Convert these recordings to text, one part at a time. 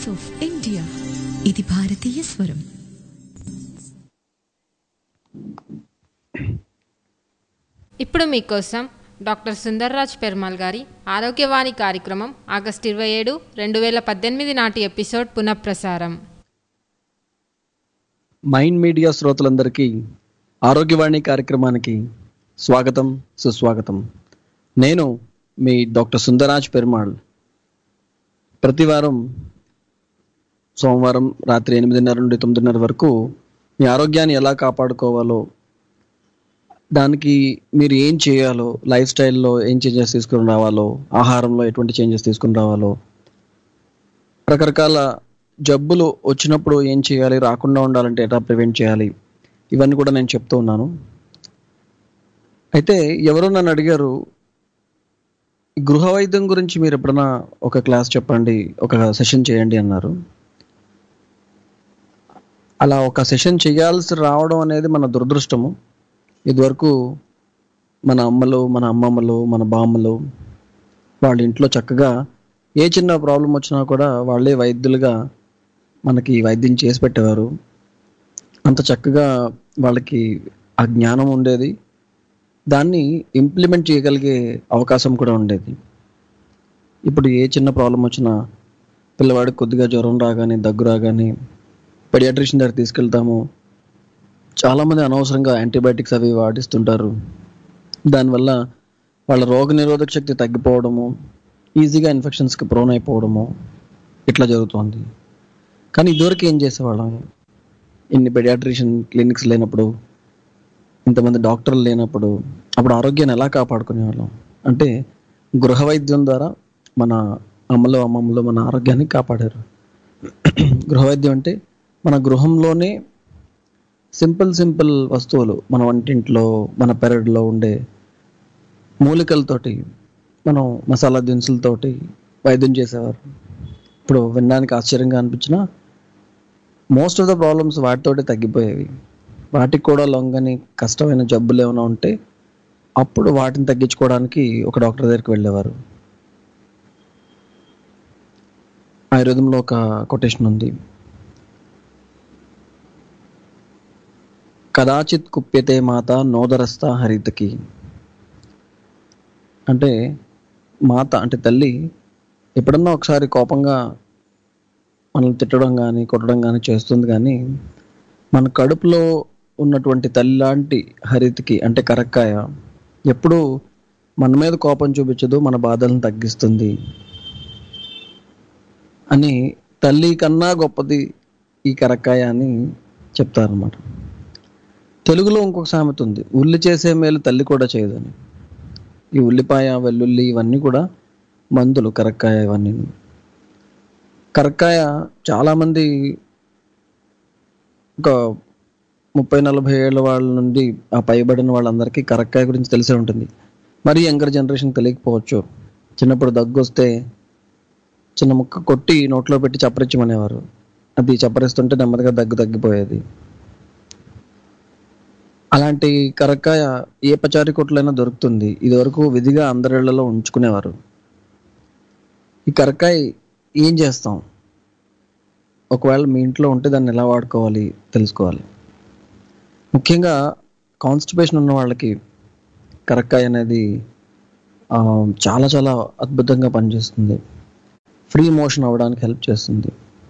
Of India ఇది భారతీయ స్వరం ఇప్పుడు మీకోసం డాక్టర్ సుందర్రాజ్ పెర్మాల్ గారి ఆరోగ్యవాణి కార్యక్రమం ఆగస్టు ఇరవై ఏడు రెండు వేల పద్దెనిమిది నాటి ఎపిసోడ్ పునఃప్రసారం మైండ్ మీడియా శ్రోతలందరికీ ఆరోగ్యవాణి కార్యక్రమానికి స్వాగతం సుస్వాగతం నేను మీ డాక్టర్ సుందరాజ్ పెరుమాళ్ ప్రతి వారం సోమవారం రాత్రి ఎనిమిదిన్నర నుండి తొమ్మిదిన్నర వరకు మీ ఆరోగ్యాన్ని ఎలా కాపాడుకోవాలో దానికి మీరు ఏం చేయాలో లైఫ్ స్టైల్లో ఏం చేంజెస్ తీసుకుని రావాలో ఆహారంలో ఎటువంటి చేంజెస్ తీసుకుని రావాలో రకరకాల జబ్బులు వచ్చినప్పుడు ఏం చేయాలి రాకుండా ఉండాలంటే ఎలా ప్రివెంట్ చేయాలి ఇవన్నీ కూడా నేను చెప్తూ ఉన్నాను అయితే ఎవరో నన్ను అడిగారు గృహ వైద్యం గురించి మీరు ఎప్పుడైనా ఒక క్లాస్ చెప్పండి ఒక సెషన్ చేయండి అన్నారు అలా ఒక సెషన్ చేయాల్సి రావడం అనేది మన దురదృష్టము ఇదివరకు మన అమ్మలు మన అమ్మమ్మలు మన బామ్మలు వాళ్ళ ఇంట్లో చక్కగా ఏ చిన్న ప్రాబ్లం వచ్చినా కూడా వాళ్ళే వైద్యులుగా మనకి వైద్యం చేసి పెట్టేవారు అంత చక్కగా వాళ్ళకి ఆ జ్ఞానం ఉండేది దాన్ని ఇంప్లిమెంట్ చేయగలిగే అవకాశం కూడా ఉండేది ఇప్పుడు ఏ చిన్న ప్రాబ్లం వచ్చినా పిల్లవాడికి కొద్దిగా జ్వరం రాగానే దగ్గు రాగానే పెడియాట్రిషియన్ దగ్గర తీసుకెళ్తాము చాలామంది అనవసరంగా యాంటీబయాటిక్స్ అవి వాడిస్తుంటారు దానివల్ల వాళ్ళ రోగ నిరోధక శక్తి తగ్గిపోవడము ఈజీగా ఇన్ఫెక్షన్స్కి ప్రోన్ అయిపోవడము ఇట్లా జరుగుతుంది కానీ ఇదివరకు ఏం చేసేవాళ్ళం ఇన్ని పెడియాట్రిషియన్ క్లినిక్స్ లేనప్పుడు ఇంతమంది డాక్టర్లు లేనప్పుడు అప్పుడు ఆరోగ్యాన్ని ఎలా కాపాడుకునేవాళ్ళం అంటే గృహ వైద్యం ద్వారా మన అమ్మలు అమ్మమ్మలు మన ఆరోగ్యాన్ని కాపాడారు గృహ వైద్యం అంటే మన గృహంలోనే సింపుల్ సింపుల్ వస్తువులు మన వంటింట్లో మన పెరడులో ఉండే మూలికలతోటి మనం మసాలా దినుసులతోటి వైద్యం చేసేవారు ఇప్పుడు వినడానికి ఆశ్చర్యంగా అనిపించిన మోస్ట్ ఆఫ్ ద ప్రాబ్లమ్స్ వాటితోటి తగ్గిపోయేవి వాటికి కూడా లొంగని కష్టమైన జబ్బులు ఏమైనా ఉంటే అప్పుడు వాటిని తగ్గించుకోవడానికి ఒక డాక్టర్ దగ్గరికి వెళ్ళేవారు ఆయుర్వేదంలో ఒక కొటేషన్ ఉంది కదాచిత్ కుప్యతే మాత నోదరస్త హరితకి అంటే మాత అంటే తల్లి ఎప్పుడన్నా ఒకసారి కోపంగా మనల్ని తిట్టడం కానీ కొట్టడం కానీ చేస్తుంది కానీ మన కడుపులో ఉన్నటువంటి తల్లి లాంటి హరితకి అంటే కరక్కాయ ఎప్పుడు మన మీద కోపం చూపించదు మన బాధలను తగ్గిస్తుంది అని తల్లి కన్నా గొప్పది ఈ కరక్కాయ అని చెప్తారనమాట తెలుగులో ఇంకొక సామెత ఉంది ఉల్లి చేసే మేలు తల్లి కూడా చేయదని ఈ ఉల్లిపాయ వెల్లుల్లి ఇవన్నీ కూడా మందులు కరక్కాయ ఇవన్నీ కరక్కాయ చాలామంది ఒక ముప్పై నలభై ఏళ్ళ వాళ్ళ నుండి ఆ పైబడిన వాళ్ళందరికీ కరక్కాయ గురించి తెలిసే ఉంటుంది మరి యంగర్ జనరేషన్ తెలియకపోవచ్చు చిన్నప్పుడు దగ్గు వస్తే చిన్న ముక్క కొట్టి నోట్లో పెట్టి చప్పరించమనేవారు అది చప్పరిస్తుంటే నెమ్మదిగా దగ్గు తగ్గిపోయేది అలాంటి కరక్కాయ ఏ పచారీ కొట్లైనా దొరుకుతుంది ఇదివరకు విధిగా అందరిళ్లలో ఉంచుకునేవారు ఈ కరక్కాయ ఏం చేస్తాం ఒకవేళ మీ ఇంట్లో ఉంటే దాన్ని ఎలా వాడుకోవాలి తెలుసుకోవాలి ముఖ్యంగా కాన్స్టిపేషన్ ఉన్న వాళ్ళకి కరక్కాయ అనేది ఆ, చాలా చాలా అద్భుతంగా పనిచేస్తుంది ఫ్రీ మోషన్ అవ్వడానికి హెల్ప్ చేస్తుంది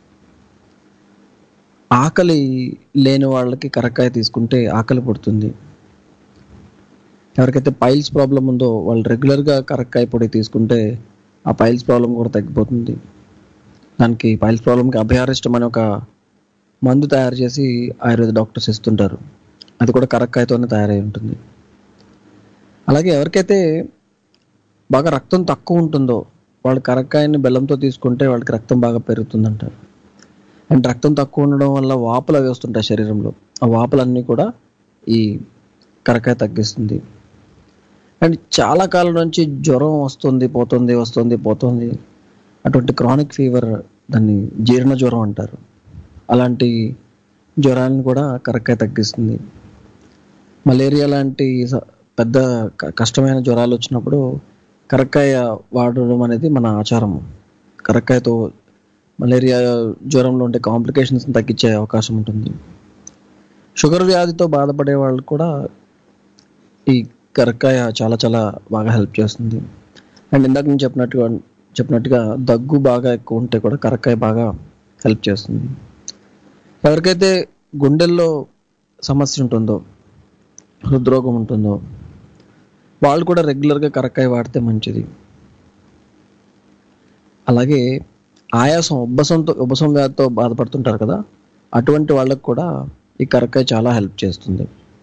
ఆకలి లేని వాళ్ళకి కరక్కాయ తీసుకుంటే ఆకలి పుడుతుంది ఎవరికైతే పైల్స్ ప్రాబ్లం ఉందో వాళ్ళు రెగ్యులర్గా కరక్కాయ పొడి తీసుకుంటే ఆ పైల్స్ ప్రాబ్లం కూడా తగ్గిపోతుంది దానికి పైల్స్ ప్రాబ్లంకి అభయారిష్టం అనే ఒక మందు తయారు చేసి ఆయుర్వేద డాక్టర్స్ ఇస్తుంటారు అది కూడా కరక్కాయతోనే తయారై ఉంటుంది అలాగే ఎవరికైతే బాగా రక్తం తక్కువ ఉంటుందో వాళ్ళు కరక్కాయని బెల్లంతో తీసుకుంటే వాళ్ళకి రక్తం బాగా పెరుగుతుందంటారు అండ్ రక్తం తక్కువ ఉండడం వల్ల వాపులు అవి వస్తుంటాయి శరీరంలో ఆ వాపులన్నీ కూడా ఈ కరకాయ తగ్గిస్తుంది అండ్ చాలా కాలం నుంచి జ్వరం వస్తుంది పోతుంది వస్తుంది పోతుంది అటువంటి క్రానిక్ ఫీవర్ దాన్ని జీర్ణ జ్వరం అంటారు అలాంటి జ్వరాన్ని కూడా కరక్కాయ తగ్గిస్తుంది మలేరియా లాంటి స- పెద్ద క- కష్టమైన జ్వరాలు వచ్చినప్పుడు కరక్కాయ వాడడం అనేది మన ఆచారం కరక్కాయతో మలేరియా జ్వరంలో ఉండే కాంప్లికేషన్స్ తగ్గించే అవకాశం ఉంటుంది షుగర్ వ్యాధితో బాధపడే వాళ్ళు కూడా ఈ కరక్కాయ చాలా చాలా బాగా హెల్ప్ చేస్తుంది అండ్ ఇందాక నేను చెప్పినట్టుగా చెప్పినట్టుగా దగ్గు బాగా ఎక్కువ ఉంటే కూడా కరక్కాయ బాగా హెల్ప్ చేస్తుంది ఎవరికైతే గుండెల్లో సమస్య ఉంటుందో హృద్రోగం ఉంటుందో వాళ్ళు కూడా రెగ్యులర్గా కరక్కాయ వాడితే మంచిది అలాగే ఆయాసం ఉబ్బసంతో ఉబ్బసం వ్యాధితో బాధపడుతుంటారు కదా అటువంటి వాళ్ళకు కూడా ఈ కరక్కాయ చాలా హెల్ప్ చేస్తుంది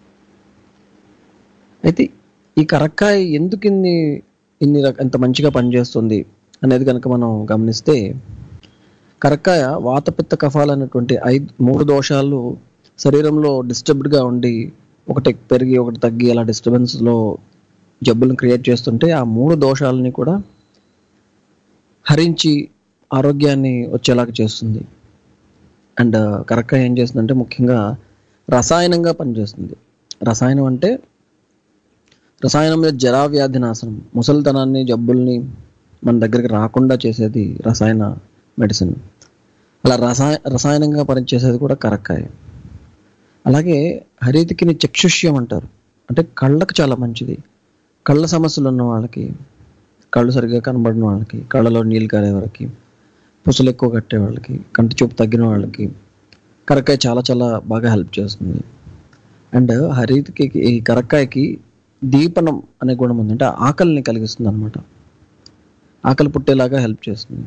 అయితే ఈ కరక్కాయ ఎందుకు ఇన్ని ఇన్ని రక ఇంత మంచిగా పనిచేస్తుంది అనేది కనుక మనం గమనిస్తే కరక్కాయ వాతపిత్త కఫాలు అనేటువంటి ఐదు మూడు దోషాలు శరీరంలో డిస్టర్బ్డ్గా ఉండి ఒకటి పెరిగి ఒకటి తగ్గి అలా డిస్టర్బెన్స్లో జబ్బులను క్రియేట్ చేస్తుంటే ఆ మూడు దోషాలని కూడా హరించి ఆరోగ్యాన్ని వచ్చేలాగా చేస్తుంది అండ్ కరక్కాయ ఏం చేస్తుందంటే ముఖ్యంగా రసాయనంగా పనిచేస్తుంది రసాయనం అంటే రసాయనం మీద జరా వ్యాధి నాశనం ముసలితనాన్ని జబ్బుల్ని మన దగ్గరికి రాకుండా చేసేది రసాయన మెడిసిన్ అలా రసాయ రసాయనంగా పనిచేసేది కూడా కరక్కాయ అలాగే హరితికిని చక్షుష్యం అంటారు అంటే కళ్ళకు చాలా మంచిది కళ్ళ సమస్యలు ఉన్న వాళ్ళకి కళ్ళు సరిగ్గా కనబడిన వాళ్ళకి కళ్ళలో నీళ్ళు కారే వాళ్ళకి పుసులు ఎక్కువ కట్టే వాళ్ళకి కంటి చూపు తగ్గిన వాళ్ళకి కరక్కాయ చాలా చాలా బాగా హెల్ప్ చేస్తుంది అండ్ హరితికి ఈ కరక్కాయకి దీపనం అనే గుణం ఉంది అంటే ఆకలిని కలిగిస్తుంది అనమాట ఆకలి పుట్టేలాగా హెల్ప్ చేస్తుంది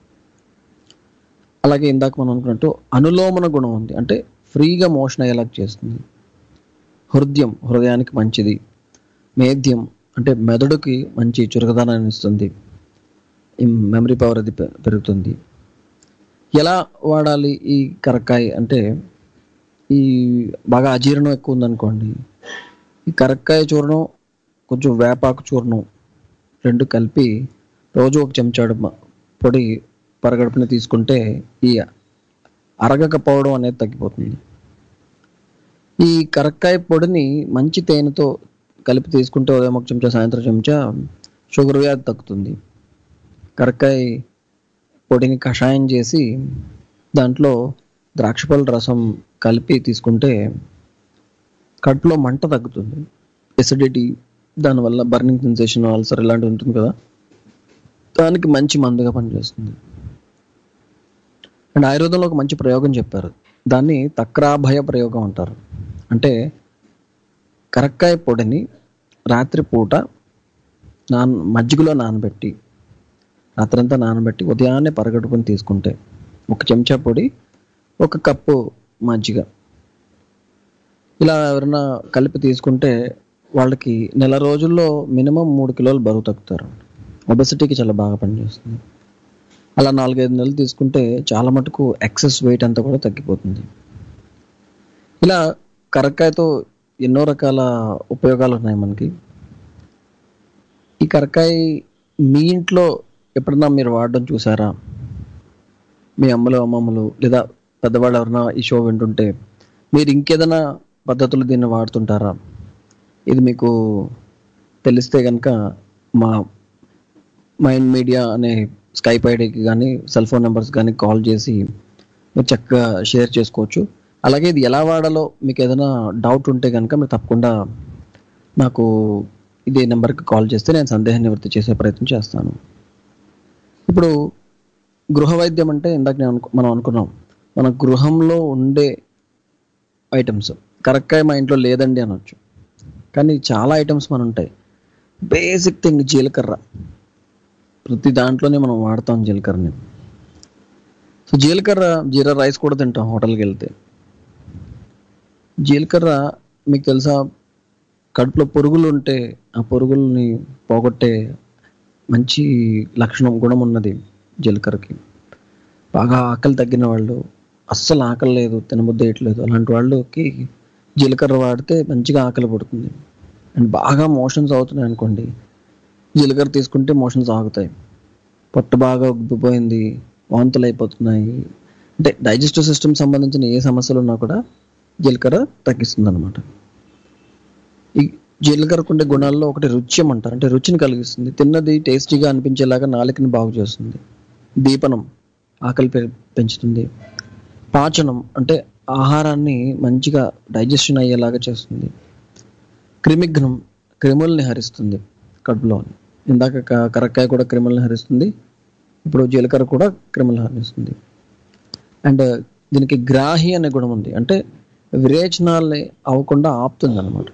అలాగే ఇందాక మనం అనుకున్నట్టు అనులోమన గుణం ఉంది అంటే ఫ్రీగా మోషన్ అయ్యేలాగా చేస్తుంది హృదయం హృదయానికి మంచిది మేధ్యం అంటే మెదడుకి మంచి చురుకుదనాన్ని ఇస్తుంది మెమరీ పవర్ అది పె- పెరుగుతుంది ఎలా వాడాలి ఈ కరక్కాయ అంటే ఈ బాగా అజీర్ణం ఎక్కువ ఉందనుకోండి ఈ కరక్కాయ చూర్ణం కొంచెం వేపాకు చూర్ణం రెండు కలిపి రోజు ఒక చెంచాడు మ- పొడి పరగడుపున తీసుకుంటే ఈ అరగకపోవడం అనేది తగ్గిపోతుంది ఈ కరక్కాయ పొడిని మంచి తేనెతో కలిపి తీసుకుంటే ఉదయం ఒక చెంచా సాయంత్రం చెంచా షుగర్ వ్యాధి తగ్గుతుంది కరక్కాయ పొడిని కషాయం చేసి దాంట్లో ద్రాక్షపళ్ళ రసం కలిపి తీసుకుంటే కడుపులో మంట తగ్గుతుంది ఎసిడిటీ దానివల్ల బర్నింగ్ సెన్సేషన్ అల్సర్ ఇలాంటివి ఉంటుంది కదా దానికి మంచి మందుగా పనిచేస్తుంది అండ్ ఆయుర్వేదంలో ఒక మంచి ప్రయోగం చెప్పారు దాన్ని తక్రాభయ ప్రయోగం అంటారు అంటే కరక్కాయ పొడిని రాత్రిపూట నాన్ మజ్జిగలో నానబెట్టి రాత్రంతా నానబెట్టి ఉదయాన్నే పరగడుకుని తీసుకుంటే ఒక చెంచా పొడి ఒక కప్పు మజ్జిగ ఇలా ఎవరైనా కలిపి తీసుకుంటే వాళ్ళకి నెల రోజుల్లో మినిమం మూడు కిలోలు బరువు తగ్గుతారు ఒబెసిటీకి చాలా బాగా పనిచేస్తుంది అలా నాలుగైదు నెలలు తీసుకుంటే చాలా మటుకు ఎక్సెస్ వెయిట్ అంతా కూడా తగ్గిపోతుంది ఇలా కరక్కాయతో ఎన్నో రకాల ఉపయోగాలు ఉన్నాయి మనకి ఈ కరక్కాయ మీ ఇంట్లో ఎప్పుడన్నా మీరు వాడడం చూసారా మీ అమ్మలు అమ్మమ్మలు లేదా పెద్దవాళ్ళు ఎవరైనా ఈ షో వింటుంటే మీరు ఇంకేదైనా పద్ధతులు దీన్ని వాడుతుంటారా ఇది మీకు తెలిస్తే కనుక మా మైండ్ మీడియా అనే స్కైప్ ఐడికి కానీ సెల్ ఫోన్ నెంబర్స్ కానీ కాల్ చేసి మీరు చక్కగా షేర్ చేసుకోవచ్చు అలాగే ఇది ఎలా వాడాలో మీకు ఏదైనా డౌట్ ఉంటే కనుక మీరు తప్పకుండా నాకు ఇదే నెంబర్కి కాల్ చేస్తే నేను సందేహ నివృత్తి చేసే ప్రయత్నం చేస్తాను ఇప్పుడు గృహ వైద్యం అంటే ఇందాక నేను అనుకు- మనం అనుకున్నాం మన గృహంలో ఉండే ఐటమ్స్ కరక్కాయ మా ఇంట్లో లేదండి అనొచ్చు కానీ చాలా ఐటమ్స్ మన ఉంటాయి బేసిక్ థింగ్ జీలకర్ర ప్రతి దాంట్లోనే మనం వాడతాం జీలకర్రని సో జీలకర్ర జీరా రైస్ కూడా తింటాం హోటల్కి వెళ్తే జీలకర్ర మీకు తెలుసా కడుపులో పురుగులు ఉంటే ఆ పురుగుల్ని పోగొట్టే మంచి లక్షణం గుణం ఉన్నది జీలకర్రకి బాగా ఆకలి తగ్గిన వాళ్ళు అస్సలు ఆకలి లేదు తినబుద్ధేయట్లేదు అలాంటి వాళ్ళకి జీలకర్ర వాడితే మంచిగా ఆకలి పడుతుంది అండ్ బాగా మోషన్స్ అవుతున్నాయి అనుకోండి జీలకర్ర తీసుకుంటే మోషన్స్ ఆగుతాయి పొట్ట బాగా ఉబ్బిపోయింది వాంతులు అయిపోతున్నాయి అంటే డైజెస్టివ్ సిస్టమ్ సంబంధించిన ఏ సమస్యలు ఉన్నా కూడా జీలకర్ర తగ్గిస్తుంది అనమాట ఈ జీలకర్రకు ఉండే గుణాల్లో ఒకటి రుచ్యం అంటారు అంటే రుచిని కలిగిస్తుంది తిన్నది టేస్టీగా అనిపించేలాగా నాలుకని బాగు చేస్తుంది దీపనం ఆకలి పె- పెంచుతుంది పాచనం అంటే ఆహారాన్ని మంచిగా డైజెషన్ అయ్యేలాగా చేస్తుంది క్రిమిఘ్నం క్రిముల్ని హరిస్తుంది కడుపులో ఇందాక క- కరక్కాయ కూడా క్రిముల్ని హరిస్తుంది ఇప్పుడు జీలకర్ర కూడా క్రిముల్ని హరిస్తుంది అండ్ దీనికి గ్రాహి అనే గుణం ఉంది అంటే విరేచనాల్ని అవ్వకుండా ఆపుతుంది అనమాట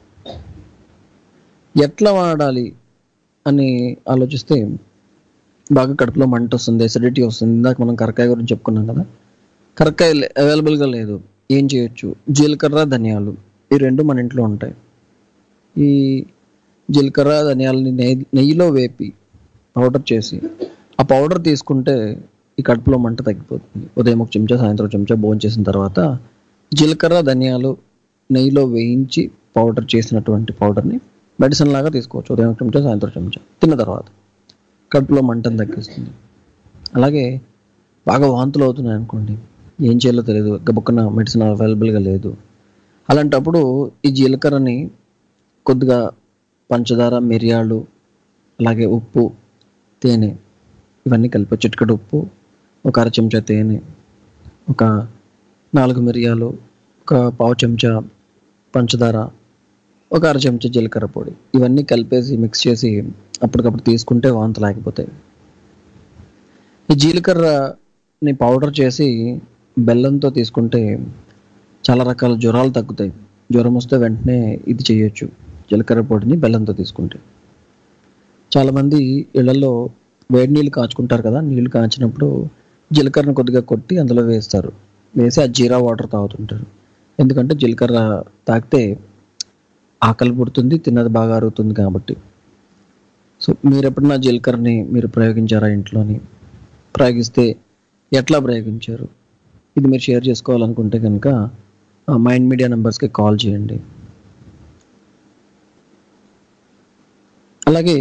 ఎట్లా వాడాలి అని ఆలోచిస్తే బాగా కడుపులో మంట వస్తుంది ఎసిడిటీ వస్తుంది ఇందాక మనం కరకాయ గురించి చెప్పుకున్నాం కదా కరకాయ అవైలబుల్గా లేదు ఏం చేయొచ్చు జీలకర్ర ధనియాలు ఈ రెండు మన ఇంట్లో ఉంటాయి ఈ జీలకర్ర ధనియాలని నెయ్యి నెయ్యిలో వేపి పౌడర్ చేసి ఆ పౌడర్ తీసుకుంటే ఈ కడుపులో మంట తగ్గిపోతుంది ఉదయం ఒక చెంచా సాయంత్రం ఒక చెంచా భోజనం చేసిన తర్వాత జీలకర్ర ధనియాలు నెయ్యిలో వేయించి పౌడర్ చేసినటువంటి పౌడర్ని మెడిసిన్ లాగా తీసుకోవచ్చు ఉదయం ఒక చెంచా సాయంత్రం ఒక చెంచా తిన్న తర్వాత కడుపులో మంటను తగ్గిస్తుంది అలాగే బాగా వాంతులు అవుతున్నాయి అనుకోండి ఏం చేయాలో తెలియదు గబుక్కన మెడిసిన్ అవైలబుల్గా లేదు అలాంటప్పుడు ఈ జీలకర్రని కొద్దిగా పంచదార మిరియాలు అలాగే ఉప్పు తేనె ఇవన్నీ కలిపి చిటికెడు ఉప్పు ఒక అర చెంచా తేనె ఒక నాలుగు మిరియాలు ఒక పావు చెంచా పంచదార ఒక అర చెంచా జీలకర్ర పొడి ఇవన్నీ కలిపేసి మిక్స్ చేసి అప్పటికప్పుడు తీసుకుంటే వాంతులు ఆగిపోతాయి ఈ జీలకర్రని పౌడర్ చేసి బెల్లంతో తీసుకుంటే చాలా రకాల జ్వరాలు తగ్గుతాయి జ్వరం వస్తే వెంటనే ఇది చేయొచ్చు జీలకర్ర పొడిని బెల్లంతో తీసుకుంటే చాలామంది ఇళ్లలో వేడి నీళ్ళు కాచుకుంటారు కదా నీళ్ళు కాచినప్పుడు జీలకర్రను కొద్దిగా కొట్టి అందులో వేస్తారు వేసి ఆ జీరా వాటర్ తాగుతుంటారు ఎందుకంటే జీలకర్ర తాగితే ఆకలి పుడుతుంది తిన్నది బాగా అరుగుతుంది కాబట్టి సో మీరు ఎప్పుడన్నా జీలకర్రని మీరు ప్రయోగించారా ఇంట్లోని ప్రయోగిస్తే ఎట్లా ప్రయోగించారు ఇది మీరు షేర్ చేసుకోవాలనుకుంటే కనుక మైండ్ మీడియా నెంబర్స్కి కాల్ చేయండి అలాగే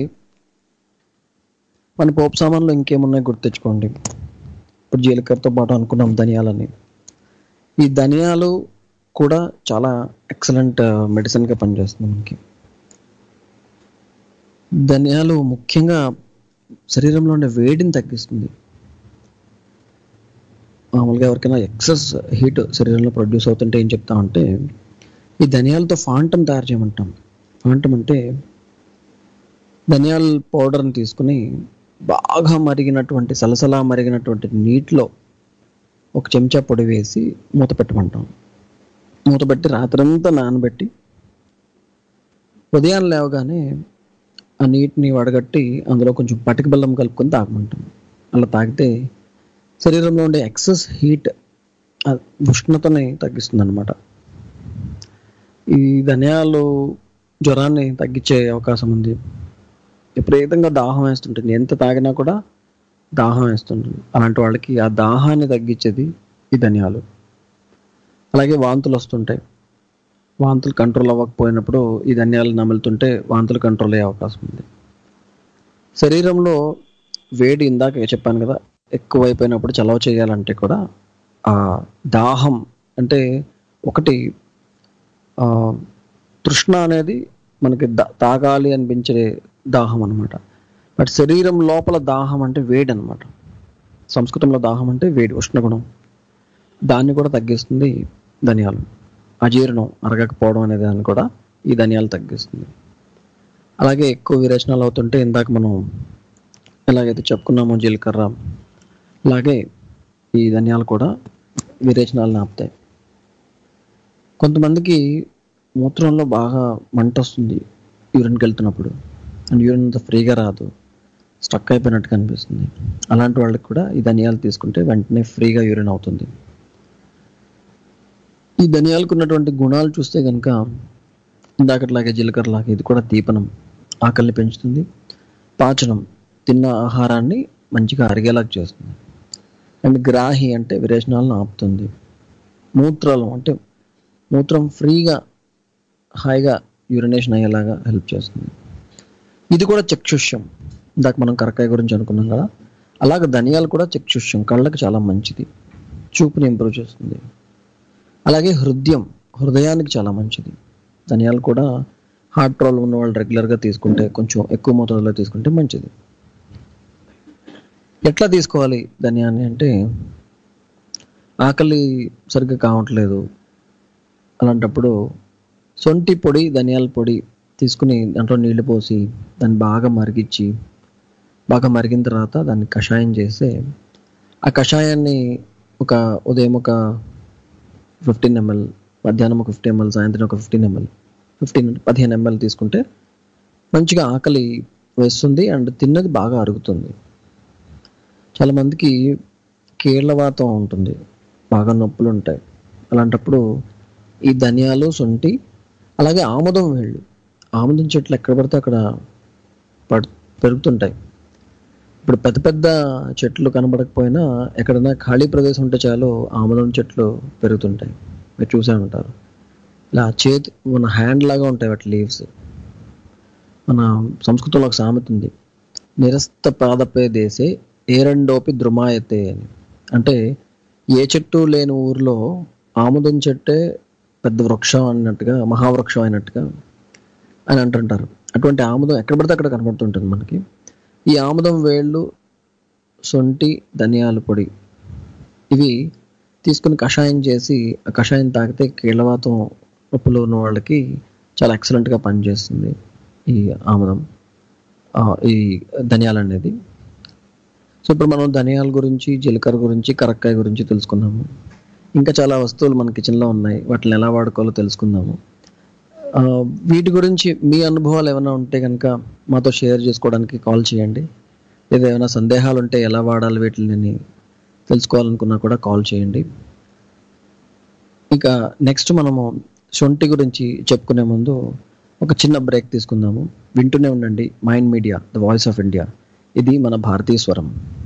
మన పోపు సామాన్లు ఇంకేమున్నాయి గుర్తెచ్చుకోండి ఇప్పుడు జీలకర్రతో పాటు అనుకున్నాం ధనియాలని ఈ ధనియాలు కూడా చాలా ఎక్సలెంట్ మెడిసిన్గా పనిచేస్తుంది మనకి ధనియాలు ముఖ్యంగా శరీరంలో ఉండే వేడిని తగ్గిస్తుంది మామూలుగా ఎవరికైనా ఎక్సెస్ హీట్ శరీరంలో ప్రొడ్యూస్ అవుతుంటే ఏం చెప్తామంటే ఈ ధనియాలతో ఫాంటం తయారు చేయమంటాం ఫాంటం అంటే ధనియాల పౌడర్ని తీసుకుని బాగా మరిగినటువంటి సలసలా మరిగినటువంటి నీటిలో ఒక చెంచా పొడి వేసి మూత పెట్టమంటాం మూత పెట్టి రాత్రంతా నానబెట్టి ఉదయం లేవగానే ఆ నీటిని వడగట్టి అందులో కొంచెం పటిక బెల్లం కలుపుకొని తాగమంటాం అలా తాగితే శరీరంలో ఉండే ఎక్సెస్ హీట్ ఉష్ణతని తగ్గిస్తుంది అనమాట ఈ ధనియాలు జ్వరాన్ని తగ్గించే అవకాశం ఉంది విపరీతంగా దాహం వేస్తుంటుంది ఎంత తాగినా కూడా దాహం వేస్తుంటుంది అలాంటి వాళ్ళకి ఆ దాహాన్ని తగ్గించేది ఈ ధనియాలు అలాగే వాంతులు వస్తుంటాయి వాంతులు కంట్రోల్ అవ్వకపోయినప్పుడు ఈ ధనియాలు నములుతుంటే వాంతులు కంట్రోల్ అయ్యే అవకాశం ఉంది శరీరంలో వేడి ఇందాక చెప్పాను కదా ఎక్కువ అయిపోయినప్పుడు చలవ చేయాలంటే కూడా ఆ దాహం అంటే ఒకటి ఆ, తృష్ణ అనేది మనకి దా- తాగాలి అనిపించే దాహం అనమాట బట్ శరీరం లోపల దాహం అంటే వేడి అనమాట సంస్కృతంలో దాహం అంటే వేడి ఉష్ణగుణం దాన్ని కూడా తగ్గిస్తుంది ధనియాలు అజీర్ణం అరగకపోవడం అనే దాన్ని కూడా ఈ ధనియాలు తగ్గిస్తుంది అలాగే ఎక్కువ విరేచనాలు అవుతుంటే ఇందాక మనం ఎలాగైతే చెప్పుకున్నామో జీలకర్ర అలాగే ఈ ధనియాలు కూడా విరేచనాలను ఆపుతాయి కొంతమందికి మూత్రంలో బాగా మంట వస్తుంది యూరిన్కి వెళ్తున్నప్పుడు అండ్ యూరిన్ అంత ఫ్రీగా రాదు స్టక్ అయిపోయినట్టు కనిపిస్తుంది అలాంటి వాళ్ళకి కూడా ఈ ధనియాలు తీసుకుంటే వెంటనే ఫ్రీగా యూరిన్ అవుతుంది ఈ ధనియాలకు ఉన్నటువంటి గుణాలు చూస్తే కనుక ఇందాకట్లాగే జీలకర్రలాగే ఇది కూడా దీపనం ఆకలిని పెంచుతుంది పాచనం తిన్న ఆహారాన్ని మంచిగా అరిగేలాగా చేస్తుంది అండ్ గ్రాహి అంటే విరేచనాలను ఆపుతుంది మూత్రాలం అంటే మూత్రం ఫ్రీగా హాయిగా యూరినేషన్ అయ్యేలాగా హెల్ప్ చేస్తుంది ఇది కూడా చక్షుష్యం ఇందాక మనం కరకాయ గురించి అనుకున్నాం కదా అలాగే ధనియాలు కూడా చక్షుష్యం కళ్ళకి చాలా మంచిది చూపుని ఇంప్రూవ్ చేస్తుంది అలాగే హృదయం హృదయానికి చాలా మంచిది ధనియాలు కూడా హార్ట్ ప్రాబ్లం ఉన్న వాళ్ళు రెగ్యులర్గా తీసుకుంటే కొంచెం ఎక్కువ మోతాదులో తీసుకుంటే మంచిది ఎట్లా తీసుకోవాలి ధనియాన్ని అంటే ఆకలి సరిగ్గా కావట్లేదు అలాంటప్పుడు సొంటి పొడి ధనియాల పొడి తీసుకుని దాంట్లో నీళ్లు పోసి దాన్ని బాగా మరిగించి బాగా మరిగిన తర్వాత దాన్ని కషాయం చేస్తే ఆ కషాయాన్ని ఒక ఉదయం ఒక ఫిఫ్టీన్ ఎంఎల్ మధ్యాహ్నం ఒక ఫిఫ్టీ ఎంఎల్ సాయంత్రం ఒక ఫిఫ్టీన్ ఎంఎల్ ఫిఫ్టీన్ పదిహేను ఎంఎల్ తీసుకుంటే మంచిగా ఆకలి వేస్తుంది అండ్ తిన్నది బాగా అరుగుతుంది చాలామందికి కీళ్ళవాతం ఉంటుంది బాగా నొప్పులు ఉంటాయి అలాంటప్పుడు ఈ ధనియాలు శొంఠి అలాగే ఆముదం వేళ్ళు ఆముదం చెట్లు ఎక్కడ పడితే అక్కడ పడ్ పెరుగుతుంటాయి ఇప్పుడు పెద్ద పెద్ద చెట్లు కనబడకపోయినా ఎక్కడైనా ఖాళీ ప్రదేశం ఉంటే చాలు ఆముదం చెట్లు పెరుగుతుంటాయి మీరు చూసే ఉంటారు ఇలా చేతి మన హ్యాండ్ లాగా ఉంటాయి వాటి లీవ్స్ మన సంస్కృతంలో ఒక సామెత ఉంది నిరస్త పాదపే దేశే ఏరండోపి ద్రుమాయతే అని అంటే ఏ చెట్టు లేని ఊర్లో ఆముదం చెట్టే పెద్ద వృక్షం అన్నట్టుగా మహావృక్షం అయినట్టుగా అని అంటుంటారు అటువంటి ఆముదం ఎక్కడ పడితే అక్కడ కనబడుతుంటుంది మనకి ఈ ఆముదం వేళ్ళు సొంటి ధనియాల పొడి ఇవి తీసుకుని కషాయం చేసి ఆ కషాయం తాగితే కీళ్ళవాతం నొప్పులు ఉన్న వాళ్ళకి చాలా ఎక్సలెంట్గా పనిచేస్తుంది ఈ ఆముదం ఆ, ఈ ధనియాలు అనేది సో ఇప్పుడు మనం ధనియాల గురించి జీలకర్ర గురించి కరక్కాయ గురించి తెలుసుకున్నాము ఇంకా చాలా వస్తువులు మన కిచెన్లో ఉన్నాయి వాటిని ఎలా వాడుకోవాలో తెలుసుకుందాము ఆ, వీటి గురించి మీ అనుభవాలు ఏమైనా ఉంటే కనుక మాతో షేర్ చేసుకోవడానికి కాల్ చేయండి లేదా ఏమైనా సందేహాలు ఉంటే ఎలా వాడాలి వీటిని తెలుసుకోవాలనుకున్నా కూడా కాల్ చేయండి ఇక నెక్స్ట్ మనము శొంఠి గురించి చెప్పుకునే ముందు ఒక చిన్న బ్రేక్ తీసుకుందాము వింటూనే ఉండండి Mind Media the voice of India ఇది మన భారతీయ స్వరం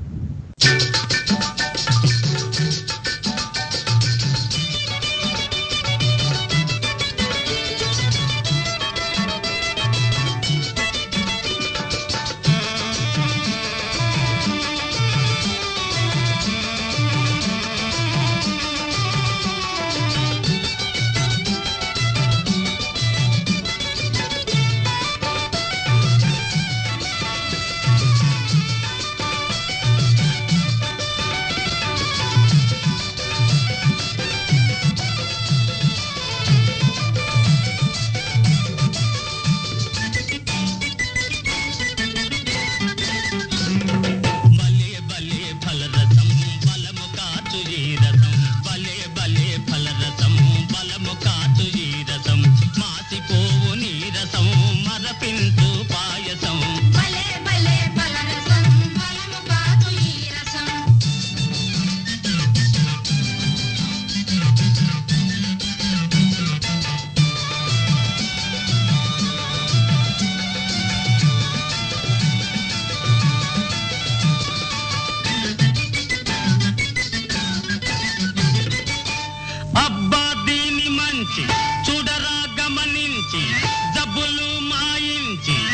భలే భలే ఫలరసం బలము కాచు ఈ రసం భలే భలే ఫలరసం బలము కాచు ఈ రసం మాసిపోవు నీరసం మరపించు పాయసం భలే భలే ఫలరసం బలము కాదు ఈ రసం అబ్బా దీని మంచి చూడరా గమనించి జబ్బులు మాయించి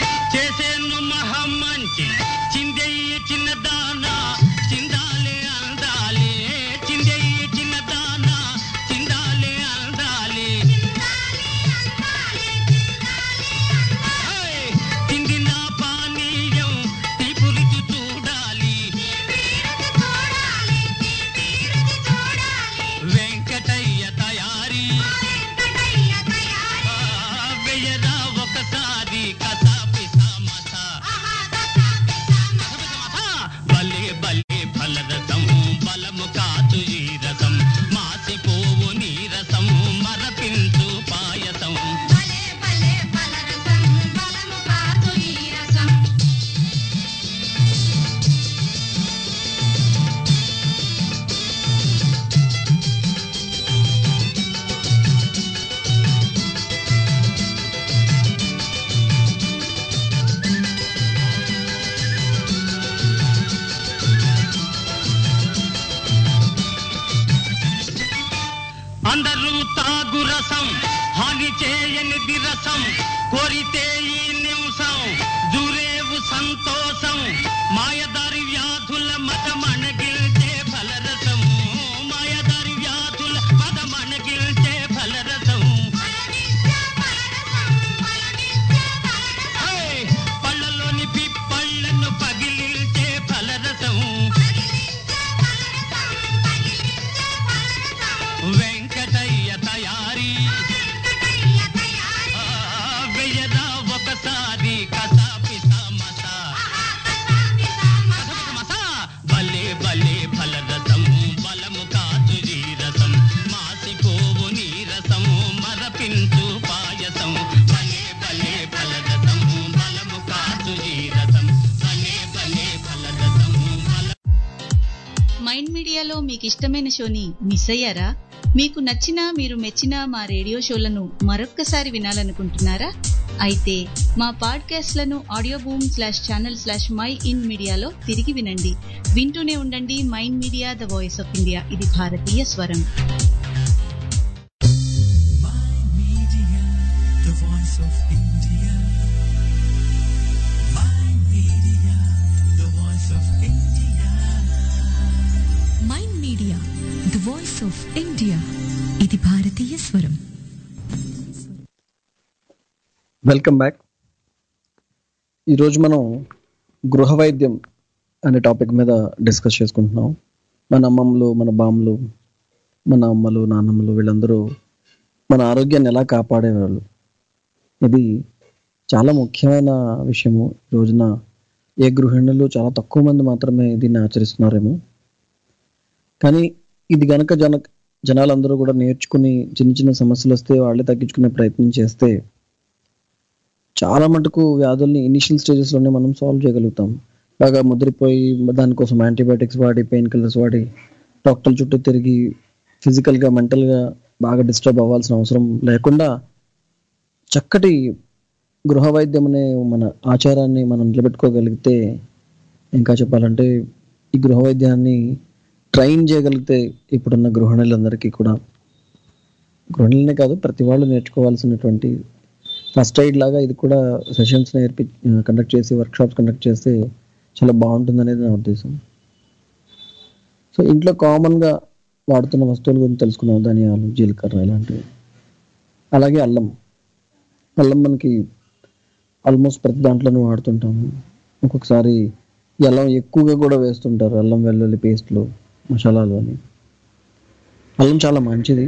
మీడియాలో మీకు ఇష్టమైన షోని మిస్ అయ్యారా మీకు నచ్చిన మీరు మెచ్చిన మా రేడియో షోలను మరొక్కసారి వినాలనుకుంటున్నారా అయితే మా పాడ్కాస్ట్లను audio boom slash channel slash mind మీడియాలో తిరిగి వినండి వింటూనే ఉండండి Mind Media the voice of India ఇది భారతీయ స్వరం the voice of India. My media, the voice of India. Mind Media the voice of India ఇది భారతీయ స్వరం వెల్కమ్ బ్యాక్ ఈరోజు మనం గృహ వైద్యం అనే టాపిక్ మీద డిస్కస్ చేసుకుంటున్నాం మన అమ్మమ్మలు మన బామ్మలు మన అమ్మలు నాన్నమ్మలు వీళ్ళందరూ మన ఆరోగ్యాన్ని ఎలా కాపాడేవాళ్ళు ఇది చాలా ముఖ్యమైన విషయము ఈ రోజున ఏ గృహిణులు చాలా తక్కువ మంది మాత్రమే దీన్ని ఆచరిస్తున్నారేమో కానీ ఇది గనక జన జనాలందరూ కూడా నేర్చుకుని చిన్న చిన్న సమస్యలు వస్తే వాళ్ళే తగ్గించుకునే ప్రయత్నం చేస్తే చాలా మటుకు వ్యాధుల్ని ఇనిషియల్ స్టేజెస్లోనే మనం సాల్వ్ చేయగలుగుతాం బాగా ముదిరిపోయి దానికోసం యాంటీబయాటిక్స్ వాడి పెయిన్ కిల్లర్స్ వాడి డాక్టర్ల చుట్టూ తిరిగి ఫిజికల్గా మెంటల్గా బాగా డిస్టర్బ్ అవ్వాల్సిన అవసరం లేకుండా చక్కటి గృహ వైద్యం అనే మన ఆచారాన్ని మనం నిలబెట్టుకోగలిగితే ఇంకా చెప్పాలంటే ఈ గృహ వైద్యాన్ని ట్రైన్ చేయగలిగితే ఇప్పుడున్న గృహిణులందరికీ కూడా గృహిణులనే కాదు ప్రతి వాళ్ళు నేర్చుకోవాల్సినటువంటి ఫస్ట్ ఎయిడ్ లాగా ఇది కూడా సెషన్స్ నేర్పి కండక్ట్ చేసి వర్క్షాప్స్ కండక్ట్ చేస్తే చాలా బాగుంటుంది అనేది నా ఉద్దేశం సో ఇంట్లో కామన్గా వాడుతున్న వస్తువుల గురించి తెలుసుకున్నాం ధనియాలు జీలకర్ర ఇలాంటివి అలాగే అల్లం అల్లం మనకి ఆల్మోస్ట్ ప్రతి దాంట్లోనూ వాడుతుంటాము ఒక్కొక్కసారి ఈ అల్లం ఎక్కువగా కూడా వేస్తుంటారు అల్లం వెల్లుల్లి పేస్ట్లు మసాలాలు అని అల్లం చాలా మంచిది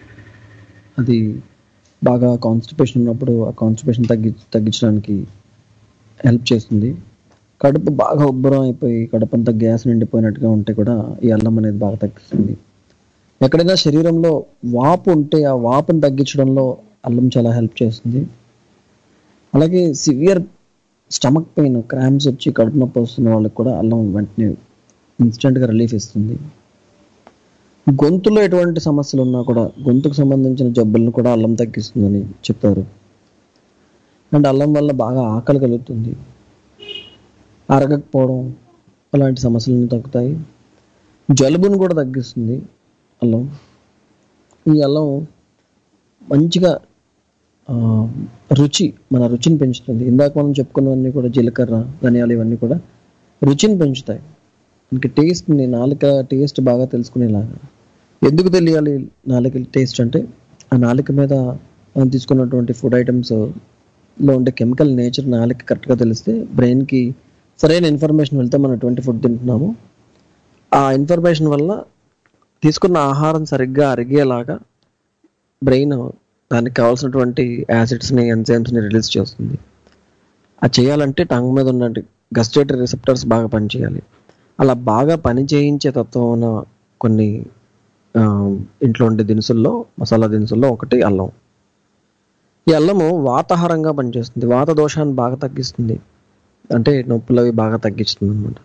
అది బాగా కాన్స్టిపేషన్ ఉన్నప్పుడు ఆ కాన్స్టిపేషన్ తగ్గి తగ్గించడానికి హెల్ప్ చేస్తుంది కడుపు బాగా ఉబ్బరం అయిపోయి కడుపు అంతా గ్యాస్ నిండిపోయినట్టుగా ఉంటే కూడా ఈ అల్లం అనేది బాగా తగ్గిస్తుంది ఎక్కడైనా శరీరంలో వాపు ఉంటే ఆ వాపుని తగ్గించడంలో అల్లం చాలా హెల్ప్ చేస్తుంది అలాగే సివియర్ స్టమక్ పెయిన్ క్రామ్స్ వచ్చి కడుపు నొప్పి వస్తున్న వాళ్ళకి కూడా అల్లం వెంటనే ఇన్స్టెంట్గా రిలీఫ్ ఇస్తుంది గొంతులో ఎటువంటి సమస్యలు ఉన్నా కూడా గొంతుకు సంబంధించిన జబ్బులను కూడా అల్లం తగ్గిస్తుందని చెప్తారు అండ్ అల్లం వల్ల బాగా ఆకలి కలుగుతుంది అరగకపోవడం అలాంటి సమస్యలను తగ్గుతాయి జలుబును కూడా తగ్గిస్తుంది అల్లం ఈ అల్లం మంచిగా ఆ, రుచి మన రుచిని పెంచుతుంది ఇందాక మనం చెప్పుకున్నవన్నీ కూడా జీలకర్ర ధనియాలు ఇవన్నీ కూడా రుచిని పెంచుతాయి మనకి టేస్ట్ని నాలుక టేస్ట్ బాగా తెలుసుకునేలాగా ఎందుకు తెలియాలి నాలుక టేస్ట్ అంటే ఆ నాలుక మీద మనం తీసుకున్నటువంటి ఫుడ్ ఐటమ్స్ లో ఉండే కెమికల్ నేచర్ నాలుక కరెక్ట్గా తెలిస్తే బ్రెయిన్కి సరైన ఇన్ఫర్మేషన్ వెళ్తే మనం ఎటువంటి ఫుడ్ తింటున్నామో ఆ ఇన్ఫర్మేషన్ వల్ల తీసుకున్న ఆహారం సరిగ్గా అరిగేలాగా బ్రెయిన్ దానికి కావాల్సినటువంటి యాసిడ్స్ని ఎంజైమ్స్ని రిలీజ్ చేస్తుంది అది చేయాలంటే టంగ్ మీద ఉన్న గస్టేటరీ రిసెప్టర్స్ బాగా పనిచేయాలి అలా బాగా పని చేయించే తత్వం ఉన్న కొన్ని ఆ, ఇంట్లో ఉండే దినుసుల్లో మసాలా దినుసుల్లో ఒకటి అల్లం ఈ అల్లము వాతాహారంగా పనిచేస్తుంది వాత దోషాన్ని బాగా తగ్గిస్తుంది అంటే నొప్పులు అవి బాగా తగ్గిస్తుంది అనమాట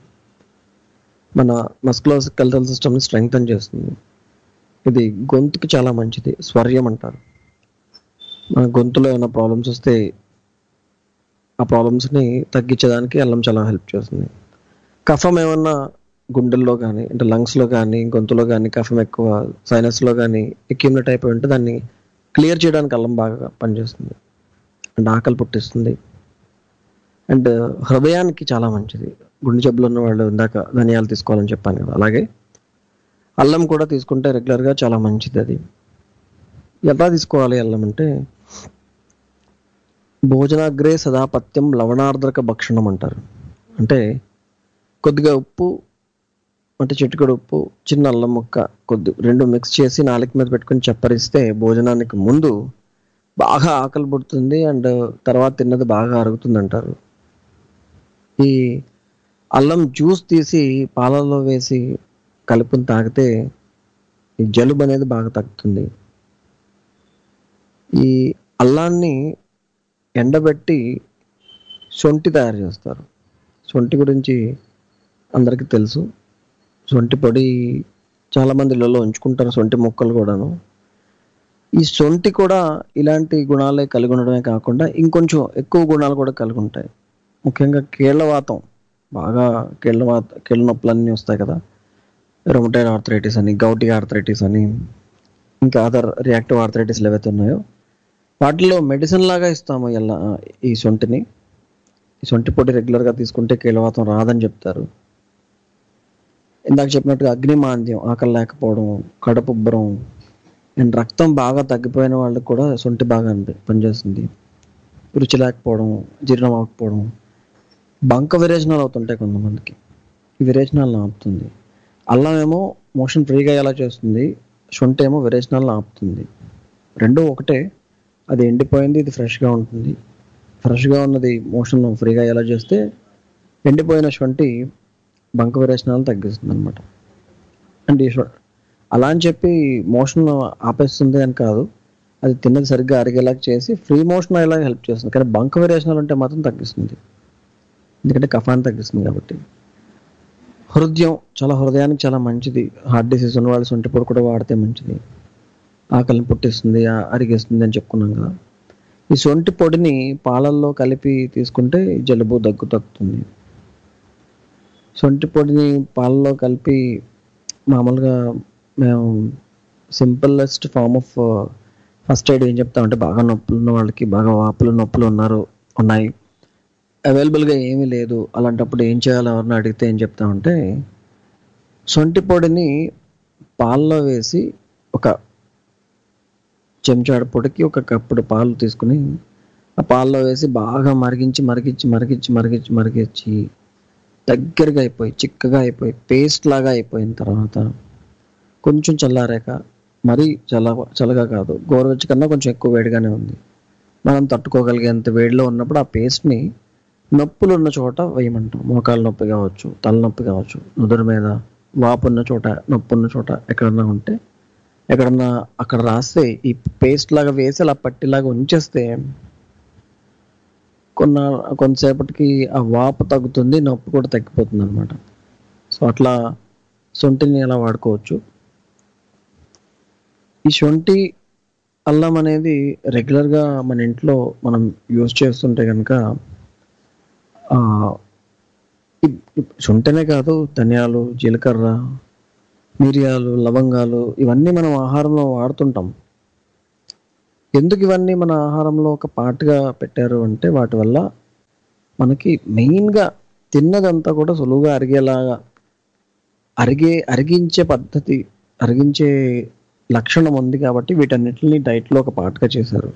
మన మస్కులర్ స్కెల్టల్ సిస్టమ్ని స్ట్రెంగ్తన్ చేస్తుంది ఇది గొంతుకి చాలా మంచిది స్వర్యం అంటారు మన గొంతులో ఏమైనా ప్రాబ్లమ్స్ వస్తే ఆ ప్రాబ్లమ్స్ని తగ్గించడానికి అల్లం చాలా హెల్ప్ చేస్తుంది కఫం ఏమన్నా గుండెల్లో కానీ అంటే లంగ్స్లో కానీ గొంతులో కానీ కఫం ఎక్కువ సైనస్లో కానీ అక్యూమిలేట్ అయిపోయి ఉంటే దాన్ని క్లియర్ చేయడానికి అల్లం బాగా పనిచేస్తుంది అండ్ ఆకలి పుట్టిస్తుంది అండ్ హృదయానికి చాలా మంచిది గుండె జబ్బులు ఉన్న వాళ్ళు ఇందాక ధనియాలు తీసుకోవాలని చెప్పాను కదా అలాగే అల్లం కూడా తీసుకుంటే రెగ్యులర్గా చాలా మంచిది అది ఎలా తీసుకోవాలి అల్లం అంటే భోజనాగ్రే సదాపత్యం లవణార్ద్రక భక్షణం అంటారు అంటే కొద్దిగా ఉప్పు అంటే చిటికెడు ఉప్పు చిన్న అల్లం ముక్క కొద్ది రెండు మిక్స్ చేసి నాలుక మీద పెట్టుకొని చప్పరిస్తే భోజనానికి ముందు బాగా ఆకలి పుడుతుంది అండ్ తర్వాత తిన్నది బాగా అరుగుతుంది అంటారు ఈ అల్లం జ్యూస్ తీసి పాలల్లో వేసి కలుపుని తాగితే ఈ జలుబు అనేది బాగా తగ్గుతుంది ఈ అల్లాన్ని ఎండబెట్టి సొంటి తయారు చేస్తారు సొంటి గురించి అందరికీ తెలుసు సొంటి పొడి చాలా మంది ఇళ్ళలో ఉంచుకుంటారు సొంటి మొక్కలు కూడాను ఈ సొంటి కూడా ఇలాంటి గుణాలే కలిగి ఉండడమే కాకుండా ఇంకొంచెం ఎక్కువ గుణాలు కూడా కలిగి ఉంటాయి ముఖ్యంగా కీళ్ళవాతం బాగా కీళ్ళవాత కీళ్ళ నొప్పులన్నీ వస్తాయి కదా రొమటైడ్ ఆర్థరైటిస్ అని గౌటి ఆర్థరైటిస్ అని ఇంకా అదర్ రియాక్టివ్ ఆర్థరైటిస్లు ఏవైతే ఉన్నాయో వాటిలో మెడిసిన్ లాగా ఇస్తాము ఇలా ఈ సొంటిని ఈ సొంటి పొడి రెగ్యులర్గా తీసుకుంటే కీళ్ళవాతం రాదని చెప్తారు ఇందాక చెప్పినట్టుగా అగ్నిమాంద్యం ఆకలి లేకపోవడం కడుపుబ్బరం అండ్ రక్తం బాగా తగ్గిపోయిన వాళ్ళకి కూడా సొంటి బాగా అనిపి- పనిచేస్తుంది రుచి లేకపోవడం జీర్ణం అవ్వకపోవడం బంక విరేచనాలు అవుతుంటాయి కొంతమందికి ఈ విరేచనాలను ఆపుతుంది అల్లం ఏమో మోషన్ ఫ్రీగా ఎలా చేస్తుంది శొంఠి ఏమో విరేచనాలను ఆపుతుంది రెండు ఒకటే అది ఎండిపోయింది ఇది ఫ్రెష్గా ఉంటుంది ఫ్రెష్గా ఉన్నది మోషన్ ఫ్రీగా ఎలా చేస్తే ఎండిపోయిన శొంఠి బంక విరేచనాలను తగ్గిస్తుంది అనమాట అండ్ ఈ శొ- అలా అని చెప్పి మోషన్ ఆపేస్తుంది అని కాదు అది తిన్నది సరిగ్గా అరిగేలా చేసి ఫ్రీ మోషన్ అయ్యేలాగా హెల్ప్ చేస్తుంది కానీ బంక విరేచనాలు ఉంటే మాత్రం తగ్గిస్తుంది ఎందుకంటే కఫాన్ని తగ్గిస్తుంది కాబట్టి హృదయం చాలా హృదయానికి చాలా మంచిది హార్ట్ డిసీజ్ ఉన్న వాళ్ళు సొంటి పొడి కూడా వాడితే మంచిది ఆకలిని పుట్టిస్తుంది ఆ- అరిగేస్తుంది అని చెప్పుకున్నాం కదా ఈ సొంటి పొడిని పాలల్లో కలిపి తీసుకుంటే ఈ జలుబు దగ్గు తగ్గుతుంది సొంటి పొడిని పాలలో కలిపి మామూలుగా మేము simplest form of first aid ఏం చెప్తామంటే బాగా నొప్పులు ఉన్న వాళ్ళకి బాగా వాపులు నొప్పులు ఉన్నారు ఉన్నాయి అవైలబుల్గా ఏమీ లేదు అలాంటప్పుడు ఏం చేయాలో ఎవరిని అడిగితే ఏం చెప్తామంటే సొంటి పొడిని పాలలో వేసి ఒక చెంచాడు పొడికి ఒక కప్పుడు పాలు తీసుకుని ఆ పాలలో వేసి బాగా మరిగించి మరిగించి మరిగించి మరిగించి మరిగించి దగ్గరగా అయిపోయి చిక్కగా అయిపోయి పేస్ట్ లాగా అయిపోయిన తర్వాత కొంచెం చల్లారాక మరీ చల్ల చల్లగా కాదు గోరువెచ్చ కన్నా కొంచెం ఎక్కువ వేడిగానే ఉంది మనం తట్టుకోగలిగేంత వేడిలో ఉన్నప్పుడు ఆ పేస్ట్ని నొప్పులు ఉన్న చోట వేయమంటాం మోకాలు నొప్పి కావచ్చు తలనొప్పి కావచ్చు నుదురు మీద వాపు ఉన్న చోట నొప్పి ఉన్న చోట ఎక్కడన్నా ఉంటే ఎక్కడన్నా అక్కడ రాస్తే ఈ పేస్ట్ లాగా వేసి అలా పట్టిలాగా ఉంచేస్తే కొన్న కొంతసేపటికి ఆ వాపు తగ్గుతుంది నొప్పి కూడా తగ్గిపోతుంది అనమాట సో అట్లా సొంటిని అలా వాడుకోవచ్చు ఈ శొంఠి అల్లం అనేది రెగ్యులర్గా మన ఇంట్లో మనం యూజ్ చేస్తుంటే కనుక శొంఠనే కాదు ధనియాలు జీలకర్ర మిరియాలు లవంగాలు ఇవన్నీ మనం ఆహారంలో వాడుతుంటాం ఎందుకు ఇవన్నీ మన ఆహారంలో ఒక పార్ట్గా పెట్టారు అంటే వాటి వల్ల మనకి మెయిన్గా తిన్నదంతా కూడా సులువుగా అరిగేలాగా అరిగే అరిగించే పద్ధతి అరిగించే లక్షణం ఉంది కాబట్టి వీటన్నిటిని డైట్లో ఒక పార్ట్గా చేశారు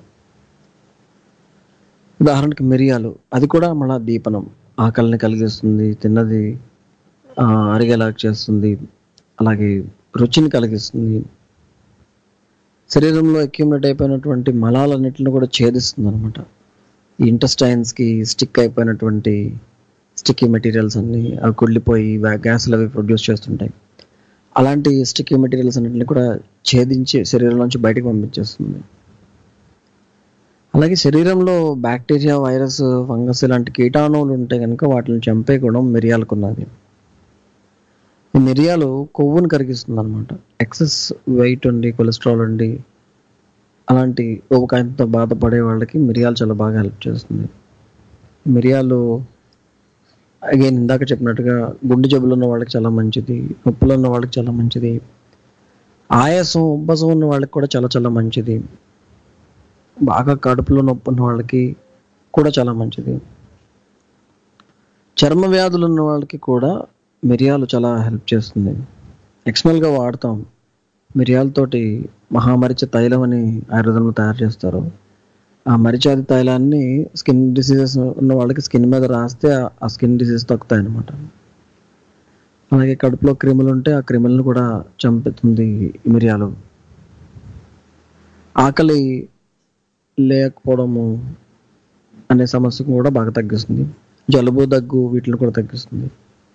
ఉదాహరణకి మిరియాలు అది కూడా మళ్ళా దీపనం ఆకలిని కలిగిస్తుంది తిన్నది ఆ, అరిగేలా చేస్తుంది అలాగే రుచిని కలిగిస్తుంది శరీరంలో అక్యుమిలేట్ అయిపోయినటువంటి మలాలన్నింటిని కూడా ఛేదిస్తుంది అనమాట ఈ ఇంటెస్టైన్స్కి స్టిక్ అయిపోయినటువంటి స్టిక్కీ మెటీరియల్స్ అన్ని అవి కుళ్ళిపోయి వ్యా- గ్యాసులు అవి ప్రొడ్యూస్ చేస్తుంటాయి అలాంటి స్టిక్కీ మెటీరియల్స్ అన్నింటిని కూడా ఛేదించి శరీరంలోంచి బయటకు పంపించేస్తుంది అలాగే శరీరంలో బ్యాక్టీరియా వైరస్ ఫంగస్ ఇలాంటి కీటాణువులు ఉంటే కనుక వాటిని చంపే గుణం మిరియాలకు ఉన్నది ఈ మిరియాలు కొవ్వును కరిగిస్తుంది అనమాట ఎక్సెస్ వెయిట్ ఉండి కొలెస్ట్రాల్ ఉండి అలాంటి ఊబకాయంతో బాధపడే వాళ్ళకి మిరియాలు చాలా బాగా హెల్ప్ చేస్తుంది మిరియాలు అగైన్ ఇందాక చెప్పినట్టుగా గుండె జబ్బులు ఉన్న వాళ్ళకి చాలా మంచిది నొప్పులు ఉన్న వాళ్ళకి చాలా మంచిది ఆయాసం ఉబ్బసం ఉన్న వాళ్ళకి కూడా చాలా చాలా మంచిది బాగా కడుపులో నొప్పి ఉన్న వాళ్ళకి కూడా చాలా మంచిది చర్మ వ్యాధులు ఉన్న వాళ్ళకి కూడా మిరియాలు చాలా హెల్ప్ చేస్తుంది ఎక్స్టర్నల్గా వాడతాం మిరియాలతోటి మహామరిచ తైలం అని ఆయుర్వేదంలో తయారు చేస్తారు ఆ మరిచాది తైలాన్ని స్కిన్ డిసీజెస్ ఉన్న వాళ్ళకి స్కిన్ మీద రాస్తే ఆ- ఆ స్కిన్ డిసీజ్ తగ్గుతాయి అన్నమాట అలాగే కడుపులో క్రిములు ఉంటే ఆ క్రిములను కూడా చంపుతుంది ఈ మిరియాలు ఆకలి లేకపోవడము అనే సమస్యకు కూడా బాగా తగ్గిస్తుంది జలుబు దగ్గు వీటిని కూడా తగ్గిస్తుంది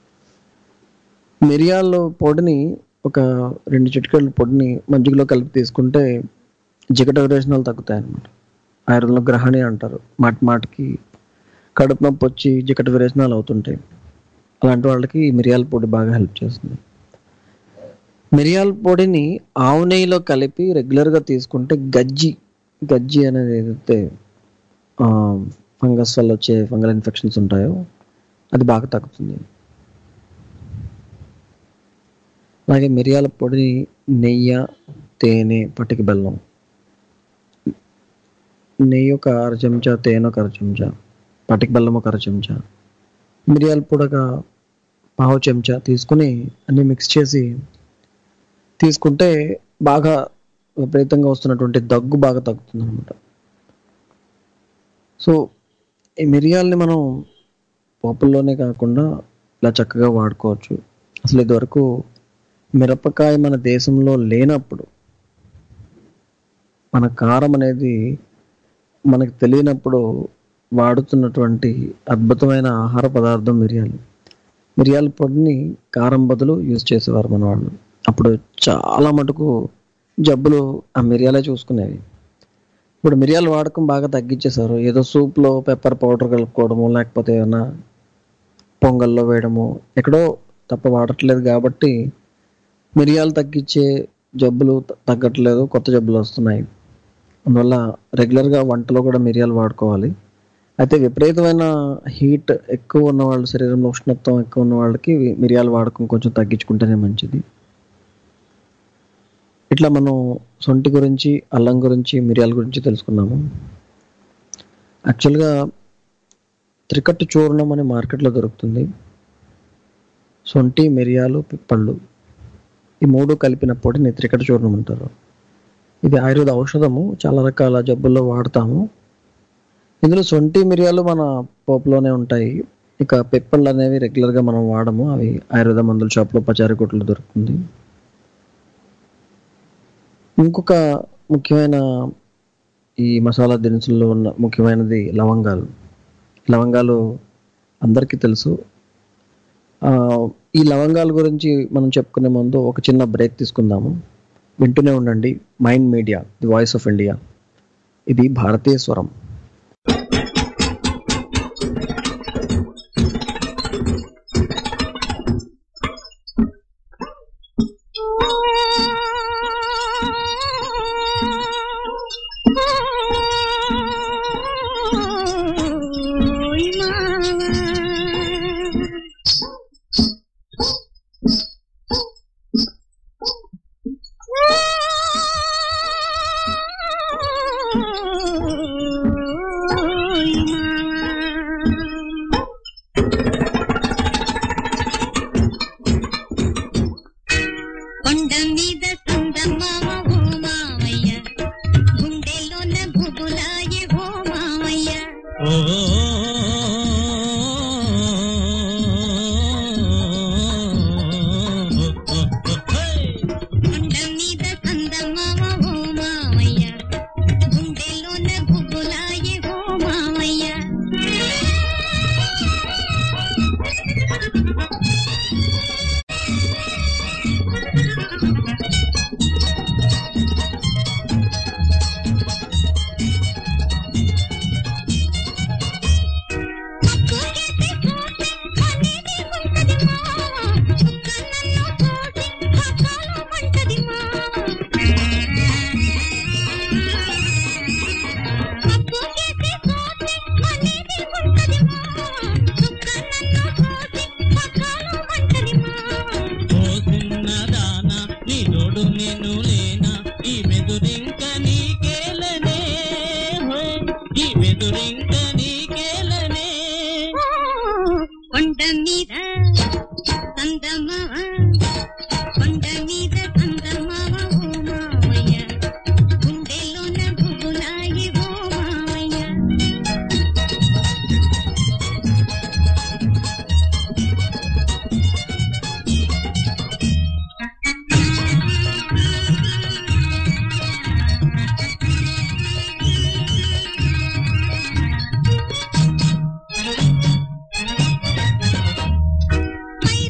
మిరియాల పొడిని ఒక రెండు చిటికెళ్ళ పొడిని మజ్జిగలో కలిపి తీసుకుంటే జిగట విరేచనాలు తగ్గుతాయి అన్నమాట ఆయుర్వేదంలో గ్రహణి అంటారు మాటి మాటికి కడుపు నొప్పి వచ్చి జిగట విరేచనాలు అవుతుంటాయి అలాంటి వాళ్ళకి ఈ మిరియాల పొడి బాగా హెల్ప్ చేస్తుంది మిరియాల పొడిని ఆవు నెయ్యిలో కలిపి రెగ్యులర్గా తీసుకుంటే గజ్జి గజ్జి అనేది ఏదైతే ఫంగస్ వల్ల వచ్చే ఫంగల్ ఇన్ఫెక్షన్స్ ఉంటాయో అది బాగా తగ్గుతుంది అలాగే మిరియాల పొడిని నెయ్యి తేనె పటిక బెల్లం నెయ్యి ఒక అర చెంచా తేనె ఒక అర చెంచా పటిక బెల్లం ఒక అర చెంచా మిరియాల పొడి ఒక పావు చెంచా తీసుకుని అన్ని మిక్స్ చేసి తీసుకుంటే బాగా విపరీతంగా వస్తున్నటువంటి దగ్గు బాగా తగ్గుతుంది అనమాట సో ఈ మిరియాలని మనం పోపుల్లోనే కాకుండా ఇలా చక్కగా వాడుకోవచ్చు అసలు ఇదివరకు మిరపకాయ మన దేశంలో లేనప్పుడు మన కారం అనేది మనకు తెలియనప్పుడు వాడుతున్నటువంటి అద్భుతమైన ఆహార పదార్థం మిరియాలు మిరియాల పొడిని కారం బదులు యూజ్ చేసేవారు మన వాళ్ళు అప్పుడు చాలా మటుకు జబ్బులు ఆ మిరియాలే చూసుకునేవి ఇప్పుడు మిరియాల వాడకం బాగా తగ్గించేశారు ఏదో సూప్లో పెప్పర్ పౌడర్ కలుపుకోవడము లేకపోతే ఏమైనా పొంగల్లో వేయడము ఎక్కడో తప్ప వాడట్లేదు కాబట్టి మిరియాలు తగ్గించే జబ్బులు త- తగ్గట్లేదు కొత్త జబ్బులు వస్తున్నాయి అందువల్ల రెగ్యులర్గా వంటలో కూడా మిరియాలు వాడుకోవాలి అయితే విపరీతమైన హీట్ ఎక్కువ ఉన్న వాళ్ళు శరీరంలో ఉష్ణత్వం ఎక్కువ ఉన్న వాళ్ళకి వి- మిరియాల వాడకం కొంచెం తగ్గించుకుంటేనే మంచిది ఇట్లా మనం సొంటి గురించి అల్లం గురించి మిరియాల గురించి తెలుసుకున్నాము యాక్చువల్గా త్రికట్టు చూర్ణం అనే మార్కెట్లో దొరుకుతుంది సొంటి మిరియాలు పిప్పళ్ళు ఈ మూడు కలిపిన పొడిని త్రికట్టు చూర్ణం అంటారు ఇది ఆయుర్వేద ఔషధము చాలా రకాల జబ్బుల్లో వాడతాము ఇందులో సొంటి మిరియాలు మన పోపులోనే ఉంటాయి ఇక పిప్పళ్ళు అనేవి రెగ్యులర్గా మనం వాడము అవి ఆయుర్వేద మందుల షాప్లో పచారీ కొట్లు దొరుకుతుంది ఇంకొక ముఖ్యమైన ఈ మసాలా దినుసుల్లో ఉన్న ముఖ్యమైనది లవంగాలు లవంగాలు అందరికీ తెలుసు ఆ, ఈ లవంగాల గురించి మనం చెప్పుకునే ముందు ఒక చిన్న బ్రేక్ తీసుకుందాము వింటూనే ఉండండి Mind Media the voice of India ఇది భారతీయ స్వరం కొండ మీద సందమామ ఓ మామయ్య గుండెలోన గుబులాయే ఓ మామయ్య ఓ కొండ మీద సందమామ ఓ మామయ్య గుండెలోన గుబులాయే ఓ మామయ్య ఓ చిన్నదానా నీ తోడు నేను లేనా ఈ మెదురింక నీకేలనే హోయ్ ఈ మెదురింక నీకేలనే కొండ మీద సందమామ కొండ మీద సందమామ ఓ మామయ్య గుండెలోన గుబులాయి ఓ మామయ్య పై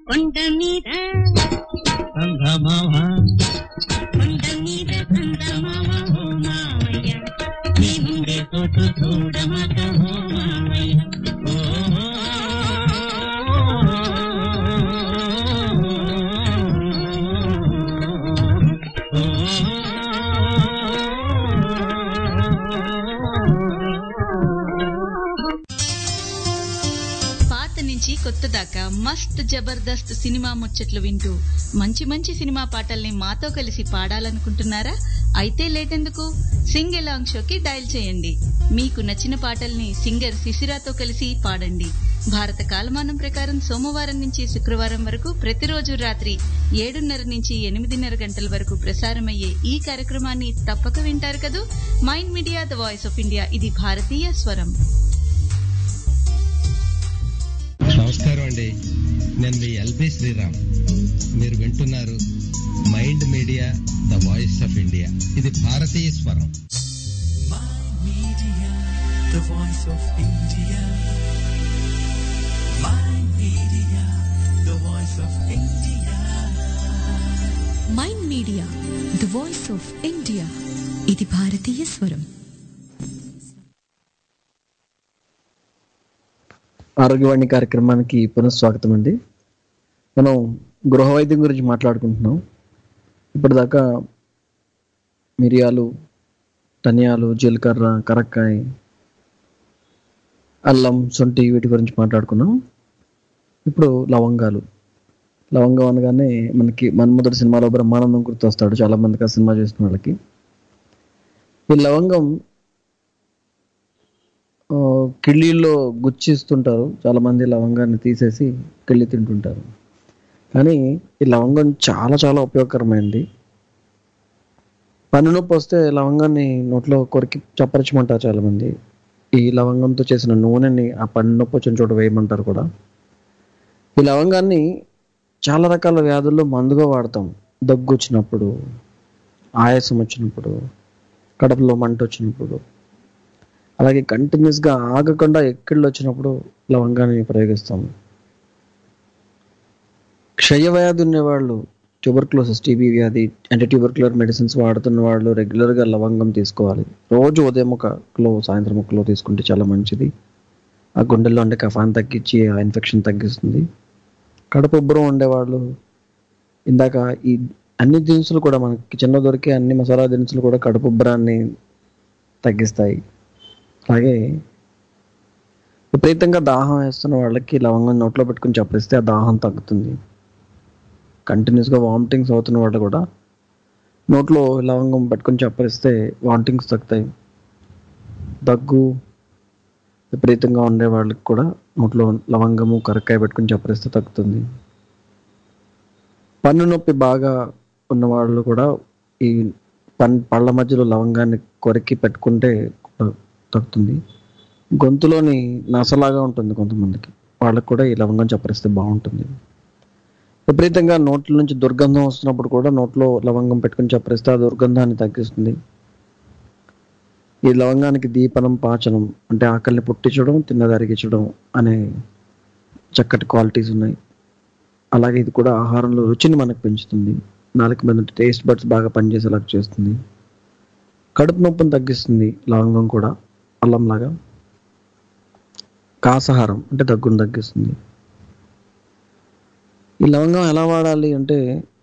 కొండ మీద సంగమవ కొండ మీద చందమామ ఓ మావయ్య నీ ఉండే చోటు చూడమక ఓ మావయ్య ఓ పాత నుంచి కొత్త దాకా మస్త్ జబర్దస్త్ సినిమా ముచ్చట్లు వింటూ మంచి మంచి సినిమా పాటల్ని మాతో కలిసి పాడాలనుకుంటున్నారా అయితే లేటెందుకు సింగ్ ఎలాంగ్ షోకి డయల్ చేయండి మీకు నచ్చిన పాటల్ని సింగర్ శిశిరాతో కలిసి పాడండి భారత కాలమానం ప్రకారం సోమవారం నుంచి శుక్రవారం వరకు ప్రతిరోజు రాత్రి ఏడున్నర నుంచి ఎనిమిదిన్నర గంటల వరకు ప్రసారమయ్యే ఈ కార్యక్రమాన్ని తప్పక వింటారు కదూ Mind Media the voice of India ఇది భారతీయ స్వరం నమస్కారం అండి నేను మీ ఎల్బి శ్రీరామ్ మీరు వింటున్నారు Mind Media the voice of India ఇది భారతీయ స్వరం Media, the voice of India. My media, the voice of India. Mind Media the voice of India ఇది భారతీయ స్వరం ఆరోగ్యవాణి కార్యక్రమానికి పునఃస్వాగతం అండి మనం గృహ వైద్యం గురించి మాట్లాడుకుంటున్నాం ఇప్పటిదాకా మిరియాలు ధనియాలు జీలకర్ర కరక్కాయ అల్లం శొంఠి వీటి గురించి మాట్లాడుకున్నాం ఇప్పుడు లవంగాలు లవంగం అనగానే మనకి మన్మధుడు సినిమాలో బ్రహ్మానందం గుర్తొస్తాడు చాలా మందికి ఆ సినిమా చేసిన వాళ్ళకి ఈ లవంగం ఆ, కిళ్ళీల్లో గుచ్చిస్తుంటారు చాలా మంది లవంగాన్ని తీసేసి కిళ్ళి తింటుంటారు కానీ ఈ లవంగం చాలా చాలా ఉపయోగకరమైనది పన్ను నొప్పి వస్తే లవంగాన్ని నోట్లో కొరికి చప్పరించమంటారు చాలా మంది ఈ లవంగంతో చేసిన నూనెని ఆ పన్ను నొప్పి వచ్చిన చోట వేయమంటారు కూడా ఈ లవంగాన్ని చాలా రకాల వ్యాధుల్లో మందుగా వాడతాం దగ్గు వచ్చినప్పుడు ఆయాసం వచ్చినప్పుడు కడుపులో మంట వచ్చినప్పుడు అలాగే కంటిన్యూస్గా ఆగకుండా ఎక్కిళ్ళు వచ్చినప్పుడు లవంగాన్ని ప్రయోగిస్తాము క్షయవ్యాధి ఉన్నవాళ్ళు ట్యూబర్క్లోసిస్ టీబీ వ్యాధి యాంటీ ట్యూబర్క్యులర్ మెడిసిన్స్ వాడుతున్న వాళ్ళు రెగ్యులర్గా లవంగం తీసుకోవాలి రోజు ఉదయం ఒక కిలో సాయంత్రం ఒక కిలో తీసుకుంటే చాలా మంచిది ఆ గుండెల్లో ఉండే కఫాన్ తగ్గించి ఆ ఇన్ఫెక్షన్ తగ్గిస్తుంది కడుపు ఉబ్బరం ఉండేవాళ్ళు ఇందాక ఈ అన్ని దినుసులు కూడా మనకి కిచెన్లో దొరికే అన్ని మసాలా దినుసులు కూడా కడుపు ఉబ్బరాన్ని తగ్గిస్తాయి అలాగే విపరీతంగా దాహం వేస్తున్న వాళ్ళకి లవంగం నోట్లో పెట్టుకుని చప్పరిస్తే ఆ దాహం తగ్గుతుంది కంటిన్యూస్గా వామిటింగ్స్ అవుతున్న వాళ్ళు కూడా నోట్లో లవంగం పెట్టుకుని చప్పరిస్తే వామిటింగ్స్ తగ్గుతాయి దగ్గు విపరీతంగా ఉండే వాళ్ళకి కూడా నోట్లో లవంగము కరక్కాయ పెట్టుకుని చప్పరిస్తే తగ్గుతుంది పన్ను నొప్పి బాగా ఉన్న వాళ్ళు కూడా ఈ పన్ పళ్ళ మధ్యలో లవంగాన్ని కొరికి పెట్టుకుంటే తగ్గుతుంది గొంతులోని నసలాగా ఉంటుంది కొంతమందికి వాళ్ళకి కూడా ఈ లవంగం చప్పరిస్తే బాగుంటుంది విపరీతంగా నోట్ల నుంచి దుర్గంధం వస్తున్నప్పుడు కూడా నోట్లో లవంగం పెట్టుకుని చప్పరిస్తే ఆ దుర్గంధాన్ని తగ్గిస్తుంది ఈ లవంగానికి దీపనం పాచనం అంటే ఆకలిని పుట్టించడం తిన్నది అరిగించడం అనే చక్కటి క్వాలిటీస్ ఉన్నాయి అలాగే ఇది కూడా ఆహారంలో రుచిని మనకు పెంచుతుంది నాలుగు మీద టేస్ట్ బడ్స్ బాగా పనిచేసేలాగా చేస్తుంది కడుపు నొప్పిని తగ్గిస్తుంది లవంగం కూడా అల్లం లాగా కాసాహారం అంటే దగ్గును తగ్గిస్తుంది ఈ లవంగం ఎలా వాడాలి అంటే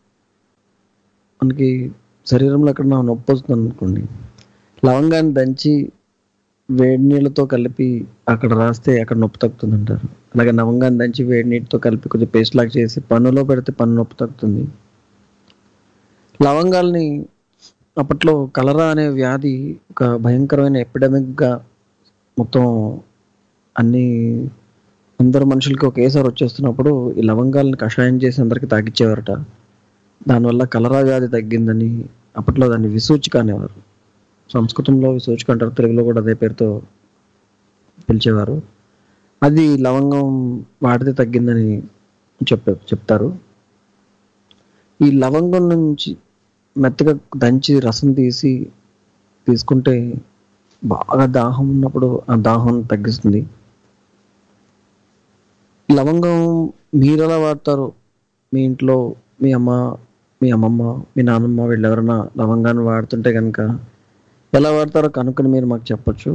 మనకి శరీరంలో ఎక్కడ నొప్పి వస్తుంది అనుకోండి లవంగాన్ని దంచి వేడి నీళ్ళతో కలిపి అక్కడ రాస్తే అక్కడ నొప్పి తగ్గుతుంది అంటారు అలాగే లవంగాన్ని దంచి వేడి నీటితో కలిపి కొద్దిగా పేస్ట్ లాగా చేసి పన్నులో పెడితే పన్ను నొప్పి తగ్గుతుంది లవంగాల్ని అప్పట్లో కలరా అనే వ్యాధి ఒక భయంకరమైన ఎపిడమిక్గా మొత్తం అన్ని అందరు మనుషులకి ఒకేసారి వచ్చేస్తున్నప్పుడు ఈ లవంగాల్ని కషాయం చేసి అందరికి తాగిచ్చేవారట దానివల్ల కలరా వ్యాధి తగ్గిందని అప్పట్లో దాన్ని విసూచిక అనేవారు సంస్కృతంలో విసూచిక అంటారు తెలుగులో కూడా అదే పేరుతో పిలిచేవారు అది లవంగం వాడితే తగ్గిందని చెప్పే చెప్తారు ఈ లవంగం నుంచి మెత్తగా దంచి రసం తీసి తీసుకుంటే బాగా దాహం ఉన్నప్పుడు ఆ దాహం తగ్గిస్తుంది లవంగం మీరు ఎలా వాడతారు మీ ఇంట్లో మీ అమ్మ మీ అమ్మమ్మ మీ నాన్నమ్మ వీళ్ళు ఎవరైనా లవంగాన్ని వాడుతుంటే కనుక ఎలా వాడతారో కనుక్కొని మీరు మాకు చెప్పొచ్చు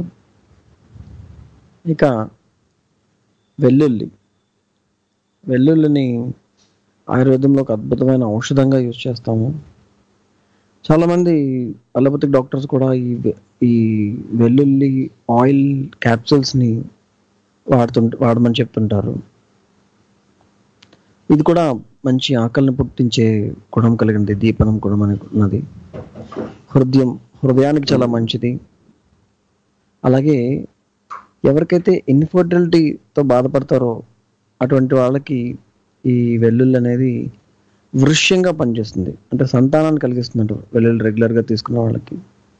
ఇక వెల్లుల్లి వెల్లుల్లిని ఆయుర్వేదంలో ఒక అద్భుతమైన ఔషధంగా యూజ్ చేస్తాము చాలామంది అలోపతిక్ డాక్టర్స్ కూడా ఈ వె- ఈ వెల్లుల్లి ఆయిల్ క్యాప్సూల్స్ని వాడుతుంట వాడమని చెప్తుంటారు ఇది కూడా మంచి ఆకలిని పుట్టించే గుణం కలిగింది దీపనం గుణం అని ఉన్నది హృదయం హృదయానికి చాలా మంచిది అలాగే ఎవరికైతే ఇన్ఫర్టిలిటీతో బాధపడతారో అటువంటి వాళ్ళకి ఈ వెల్లుల్లి అనేది వృష్యంగా పనిచేస్తుంది అంటే సంతానాన్ని కలిగిస్తున్నట్టు వెల్లుల్లి రెగ్యులర్గా తీసుకున్న వాళ్ళకి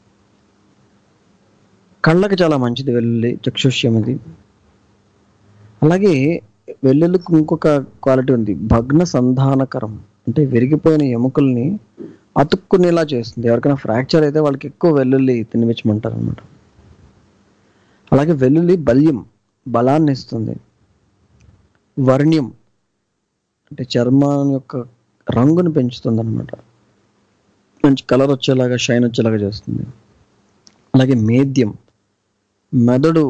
కళ్ళకి చాలా మంచిది వెల్లుల్లి చక్షుష్యం ఇది అలాగే వెల్లుల్లికి ఇంకొక క్వాలిటీ ఉంది భగ్న సంధానకరం అంటే విరిగిపోయిన ఎముకల్ని అతుక్కునేలా చేస్తుంది ఎవరికైనా ఫ్రాక్చర్ అయితే వాళ్ళకి ఎక్కువ వెల్లుల్లి తినిపించమంటారు అనమాట అలాగే వెల్లుల్లి బల్యం బలాన్ని ఇస్తుంది వర్ణ్యం అంటే చర్మం యొక్క రంగుని పెంచుతుంది అనమాట మంచి కలర్ వచ్చేలాగా షైన్ వచ్చేలాగా చేస్తుంది అలాగే మేద్యం మెదడు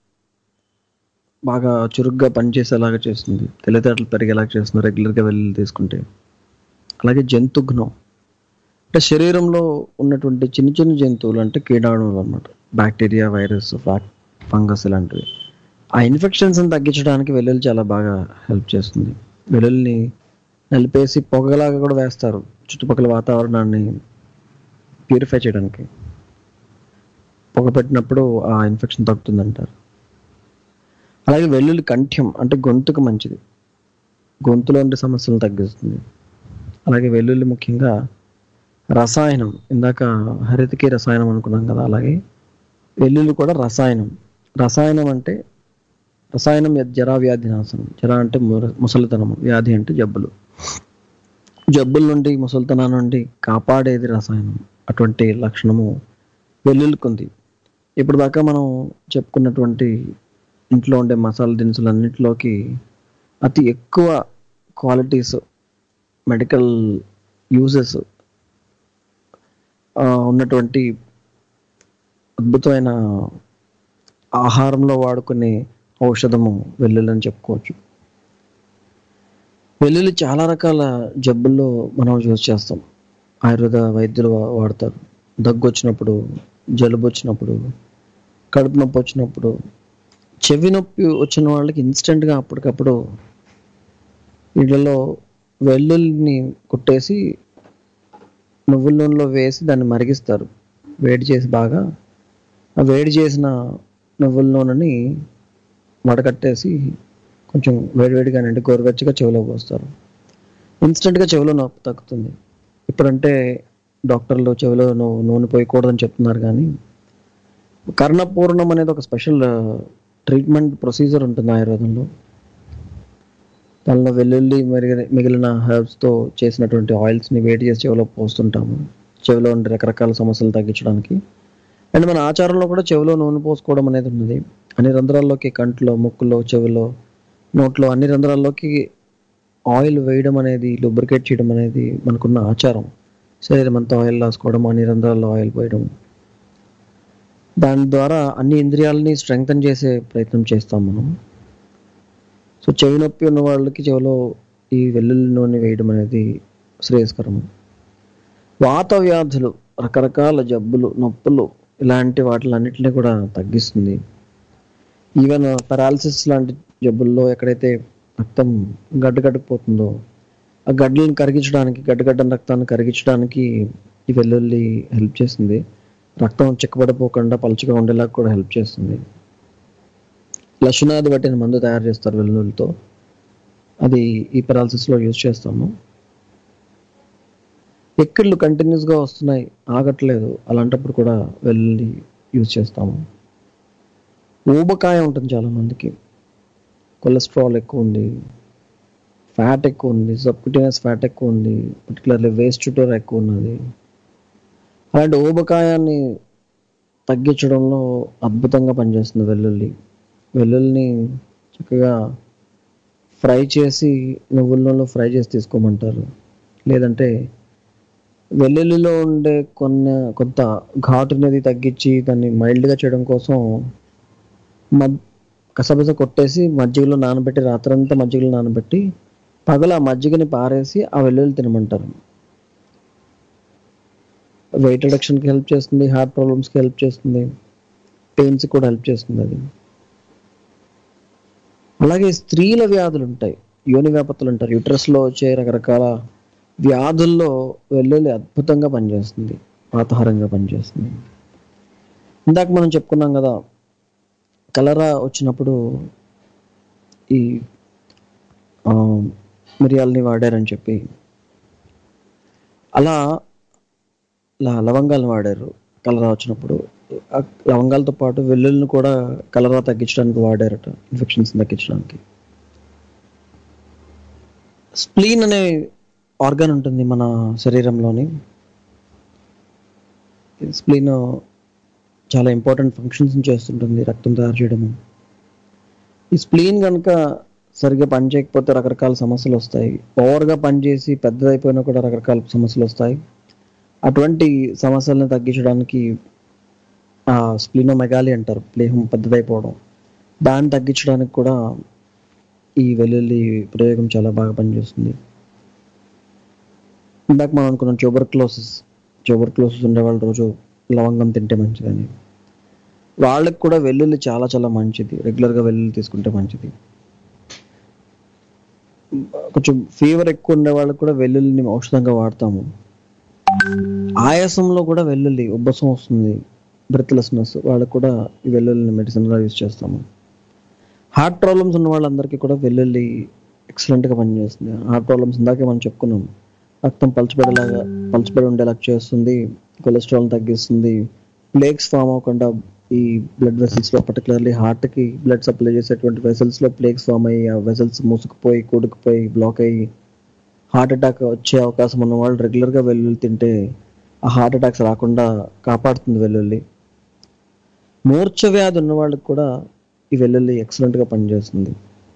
బాగా చురుగ్గా పనిచేసేలాగా చేస్తుంది తెలివితేటలు పెరిగేలాగా చేస్తుంది రెగ్యులర్గా వెళ్ళి తీసుకుంటే అలాగే జంతుఘ్నం అంటే శరీరంలో ఉన్నటువంటి చిన్న చిన్న జంతువులు అంటే కీడాణువులు అనమాట బ్యాక్టీరియా వైరస్ ఫంగస్ ఇలాంటివి ఆ ఇన్ఫెక్షన్స్ తగ్గించడానికి వెల్లుల్లి చాలా బాగా హెల్ప్ చేస్తుంది వెల్లుల్లిని నలిపేసి పొగలాగా కూడా వేస్తారు చుట్టుపక్కల వాతావరణాన్ని ప్యూరిఫై చేయడానికి పొగ పెట్టినప్పుడు ఆ ఇన్ఫెక్షన్ తగ్గుతుంది అంటారు అలాగే వెల్లుల్లి కంఠ్యం అంటే గొంతుకు మంచిది గొంతులో ఉండే సమస్యలను తగ్గిస్తుంది అలాగే వెల్లుల్లి ముఖ్యంగా రసాయనం ఇందాక హరితకి రసాయనం అనుకున్నాం కదా అలాగే వెల్లుల్లి కూడా రసాయనం రసాయనం అంటే రసాయనం యద్ జరా వ్యాధి నాశనం జరా అంటే ముర- ముసలితనం వ్యాధి అంటే జబ్బులు జబ్బుల నుండి ముసలితనం నుండి కాపాడేది రసాయనం అటువంటి లక్షణము వెల్లుల్లికుంది ఇప్పుడు దాకా మనం చెప్పుకున్నటువంటి ఇంట్లో ఉండే మసాలా దినుసులు అన్నింటిలోకి అతి ఎక్కువ క్వాలిటీస్ మెడికల్ యూజెస్ ఉన్నటువంటి అద్భుతమైన ఆహారంలో వాడుకునే ఔషధము వెల్లుల్లి అని చెప్పుకోవచ్చు వెల్లుల్లి చాలా రకాల జబ్బుల్లో మనం యూజ్ చేస్తాం ఆయుర్వేద వైద్యులు వా- వాడతారు దగ్గు వచ్చినప్పుడు జలుబు వచ్చినప్పుడు కడుపు నొప్పి వచ్చినప్పుడు చెవి నొప్పి వచ్చిన వాళ్ళకి ఇన్స్టెంట్గా అప్పటికప్పుడు వీళ్ళలో వెల్లుల్లిని కుట్టేసి నువ్వుల నూనెలో వేసి దాన్ని మరిగిస్తారు వేడి చేసి బాగా ఆ వేడి చేసిన నువ్వుల నూనెని వడకట్టేసి కొంచెం వేడివేడిగా అంటే గోరువెచ్చగా చెవిలో పోస్తారు ఇన్స్టెంట్గా చెవిలో నొప్పి తగ్గుతుంది ఇప్పుడంటే డాక్టర్లు చెవిలో నువ్వు నూనె పోయకూడదని చెప్తున్నారు కానీ కర్ణపూర్ణం అనేది ఒక స్పెషల్ ట్రీట్మెంట్ ప్రొసీజర్ ఉంటుంది ఆయుర్వేదంలో దానిలో వెల్లుల్లి మిగిలిన మిగిలిన హెర్బ్స్తో చేసినటువంటి ఆయిల్స్ని వేడి చేసి చెవిలో పోస్తుంటాము చెవిలో ఉండే రకరకాల సమస్యలు తగ్గించడానికి అండ్ మన ఆచారంలో కూడా చెవిలో నూనె పోసుకోవడం అనేది ఉన్నది అన్ని రంధ్రాల్లోకి కంట్లో ముక్కులో చెవిలో నోట్లో అన్ని రంధ్రాల్లోకి ఆయిల్ వేయడం అనేది lubricate చేయడం అనేది మనకున్న ఆచారం శరీరం అంతా ఆయిల్ రాసుకోవడం అన్ని రంధ్రాల్లో ఆయిల్ పోయడం దాని ద్వారా అన్ని ఇంద్రియాలని స్ట్రెంగ్తన్ చేసే ప్రయత్నం చేస్తాం మనం సో చెవి నొప్పి ఉన్న వాళ్ళకి చెవిలో ఈ వెల్లుల్లి నూనె వేయడం అనేది శ్రేయస్కరము వాత వ్యాధులు రకరకాల జబ్బులు నొప్పులు ఇలాంటి వాటిలన్నిటిని కూడా తగ్గిస్తుంది ఈవెన్ పెరాలసిస్ లాంటి జబ్బుల్లో ఎక్కడైతే రక్తం గడ్డగడ్డపోతుందో ఆ గడ్డలను కరిగించడానికి గడ్డగడ్డన రక్తాన్ని కరిగించడానికి ఈ వెల్లుల్లి హెల్ప్ చేస్తుంది రక్తం చిక్కబడిపోకుండా పలుచగా ఉండేలా కూడా హెల్ప్ చేస్తుంది లక్షణాది బట్టిన మందు తయారు చేస్తారు వెల్లుల్లితో అది ఈ పెరాలసిస్లో యూజ్ చేస్తాము ఎక్కిళ్ళు కంటిన్యూస్గా వస్తున్నాయి ఆగట్లేదు అలాంటప్పుడు కూడా వెల్లుల్లి యూజ్ చేస్తాము ఊబకాయ ఉంటుంది చాలా మందికి కొలెస్ట్రాల్ ఎక్కువ ఉంది ఫ్యాట్ ఎక్కువ ఉంది సబ్క్యూటినస్ ఫ్యాట్ ఎక్కువ ఉంది పర్టికులర్లీ వేస్ట్ చుట్టూరు ఎక్కువ ఉన్నది అలాంటి ఊబకాయాన్ని తగ్గించడంలో అద్భుతంగా పనిచేస్తుంది వెల్లుల్లి వెల్లుల్లిని చక్కగా ఫ్రై చేసి నువ్వుల నూనెలో ఫ్రై చేసి తీసుకోమంటారు లేదంటే వెల్లుల్లిలో ఉండే కొన్ని కొంత ఘాటునది తగ్గించి దాన్ని మైల్డ్గా చేయడం కోసం మద్ కసబస కొట్టేసి మజ్జిగలో నానబెట్టి రాత్రంతా మజ్జిగలో నానబెట్టి పగల ఆ మజ్జిగని పారేసి ఆ వెల్లుల్లి తినమంటారు వెయిట్ రిడక్షన్కి హెల్ప్ చేస్తుంది హార్ట్ ప్రాబ్లమ్స్కి హెల్ప్ చేస్తుంది పెయిన్స్ కూడా హెల్ప్ చేస్తుంది అది అలాగే స్త్రీల వ్యాధులు ఉంటాయి యోని వ్యాపత్తులు ఉంటారు యుట్రస్లో వచ్చే రకరకాల వ్యాధుల్లో వెల్లుల్లి అద్భుతంగా పనిచేస్తుంది వాతాహారంగా పనిచేస్తుంది ఇందాక మనం చెప్పుకున్నాం కదా కలరా వచ్చినప్పుడు ఈ ఆ, మిరియాలని వాడారని చెప్పి అలా ల- లవంగాలను వాడారు కలరా వచ్చినప్పుడు ఆ లవంగాలతో పాటు వెల్లుల్లిని కూడా కలరా తగ్గించడానికి వాడారట ఇన్ఫెక్షన్స్ తగ్గించడానికి స్ప్లీన్ అనే ఆర్గాన్ ఉంటుంది మన శరీరంలోని స్ప్లీన్ చాలా ఇంపార్టెంట్ ఫంక్షన్స్ చేస్తుంటుంది రక్తం తయారు చేయడము ఈ స్ప్లీన్ కనుక సరిగ్గా పని చేయకపోతే రకరకాల సమస్యలు వస్తాయి ఓవర్గా పనిచేసి పెద్దదైపోయినా కూడా రకరకాల సమస్యలు వస్తాయి అటువంటి సమస్యలను తగ్గించడానికి ఆ స్ప్లీనోమెగాలి అంటారు ప్లేహం పెద్దదైపోవడం దాన్ని తగ్గించడానికి కూడా ఈ వెల్లుల్లి ప్రయోగం చాలా బాగా పనిచేస్తుంది ఇందాక మనం అనుకున్నాం ట్యూబర్క్లోసిస్ ట్యూబర్క్లోసిస్ ఉండేవాళ్ళు రోజు లవంగం తింటే మంచిదని వాళ్ళకి కూడా వెల్లుల్లి చాలా చాలా మంచిది రెగ్యులర్గా వెల్లుల్లి తీసుకుంటే మంచిది కొంచెం ఫీవర్ ఎక్కువ ఉండే వాళ్ళకి కూడా వెల్లుల్లిని ఔషధంగా వాడతాము ఆయాసంలో కూడా వెల్లుల్లి ఉబ్బసం వస్తుంది బ్రెత్లెస్నెస్ వాళ్ళకి కూడా ఈ వెల్లుల్లిని మెడిసిన్గా యూజ్ చేస్తాము హార్ట్ ప్రాబ్లమ్స్ ఉన్న వాళ్ళందరికీ కూడా వెల్లుల్లి ఎక్సలెంట్గా పనిచేస్తుంది హార్ట్ ప్రాబ్లమ్స్ ఇందాకే మనం చెప్పుకున్నాం రక్తం పలచబడేలాగా పలచబడి ఉండేలాగా చేస్తుంది కొలెస్ట్రాల్ తగ్గిస్తుంది ప్లేక్స్ ఫామ్ అవ్వకుండా ఈ బ్లడ్ వెసల్స్ లో పర్టికులర్లీ హార్ట్ కి బ్లడ్ సప్లై చేసేటువంటి వెసల్స్ లో ప్లేక్స్ ఫామ్ అయ్యి ఆ వెసల్స్ మూసుకుపోయి కూడుకుపోయి బ్లాక్ అయ్యి హార్ట్ అటాక్ వచ్చే అవకాశం ఉన్న వాళ్ళు రెగ్యులర్ గా వెల్లుల్లి తింటే ఆ హార్ట్ అటాక్స్ రాకుండా కాపాడుతుంది వెల్లుల్లి మూర్ఛ వ్యాధి ఉన్న వాళ్ళకి కూడా ఈ వెల్లుల్లి ఎక్సలెంట్ గా పనిచేస్తుంది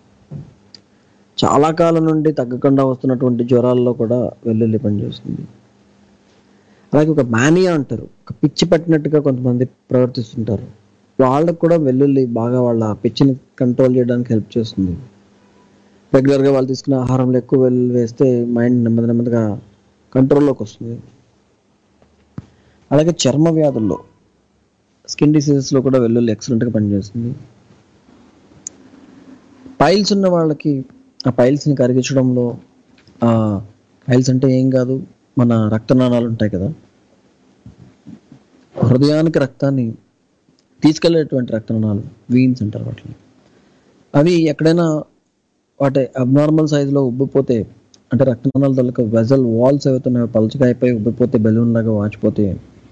చాలా కాలం నుండి తగ్గకుండా వస్తున్నటువంటి జ్వరాల్లో కూడా వెల్లుల్లి పనిచేస్తుంది అలాగే ఒక మానియా అంటారు ఒక పిచ్చి పట్టినట్టుగా కొంతమంది ప్రవర్తిస్తుంటారు వాళ్ళకు కూడా వెల్లుల్లి బాగా వాళ్ళ పిచ్చిని కంట్రోల్ చేయడానికి హెల్ప్ చేస్తుంది రెగ్యులర్గా వాళ్ళు తీసుకునే ఆహారంలో ఎక్కువ వెల్లుల్లి వేస్తే మైండ్ నెమ్మది నెమ్మదిగా కంట్రోల్లోకి వస్తుంది అలాగే చర్మ వ్యాధుల్లో స్కిన్ డిసీజెస్లో కూడా వెల్లుల్లి ఎక్సలెంట్గా పనిచేస్తుంది పైల్స్ ఉన్న వాళ్ళకి ఆ పైల్స్ని కరిగించడంలో పైల్స్ అంటే ఏం కాదు మన రక్తనాళాలు ఉంటాయి కదా హృదయానికి రక్తాన్ని తీసుకెళ్లేటువంటి రక్తనాళాలు వీన్స్ అంటారు వాటిని అవి ఎక్కడైనా వాటి అబ్నార్మల్ సైజులో ఉబ్బిపోతే అంటే రక్తనాళాల తొలక వెజల్ వాల్స్ అవుతున్నాయో పలుచగా అయిపోయి ఉబ్బిపోతే బెలూన్ లాగా వాచిపోతే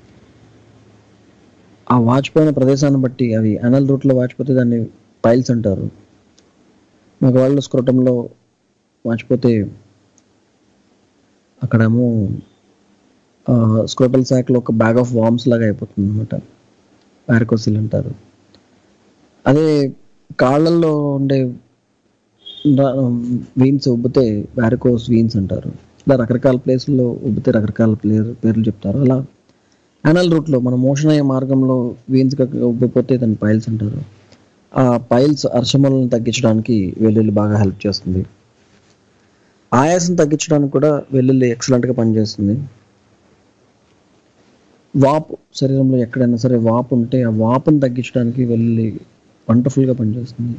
ఆ వాచిపోయిన ప్రదేశాన్ని బట్టి అవి అనల్ రూట్లో వాచిపోతే దాన్ని పైల్స్ అంటారు మగవాళ్ళు స్క్రోటంలో వాచిపోతే అక్కడేమో స్క్రోటల్ శాక్లో ఒక బ్యాగ్ ఆఫ్ వామ్స్ లాగా అయిపోతుంది అనమాట వ్యారికోసిల్ అంటారు అదే కాళ్ళల్లో ఉండే వీన్స్ ఉబ్బితే వ్యారికోస్ వీన్స్ అంటారు ఇలా రకరకాల ప్లేసుల్లో ఉబ్బితే రకరకాల పేరు పేర్లు చెప్తారు అలా యానల్ రూట్లో మన మోషన్ అయ్యే మార్గంలో వీన్స్ ఉబ్బిపోతే దాన్ని పైల్స్ అంటారు ఆ పైల్స్ అర్షమలను తగ్గించడానికి వెల్లుల్లి బాగా హెల్ప్ చేస్తుంది ఆయాసం తగ్గించడానికి కూడా వెల్లుల్లి ఎక్సలెంట్గా పనిచేస్తుంది వాపు శరీరంలో ఎక్కడైనా సరే వాపు ఉంటే ఆ వాపును తగ్గించడానికి వెల్లుల్లి వండర్ఫుల్గా పనిచేస్తుంది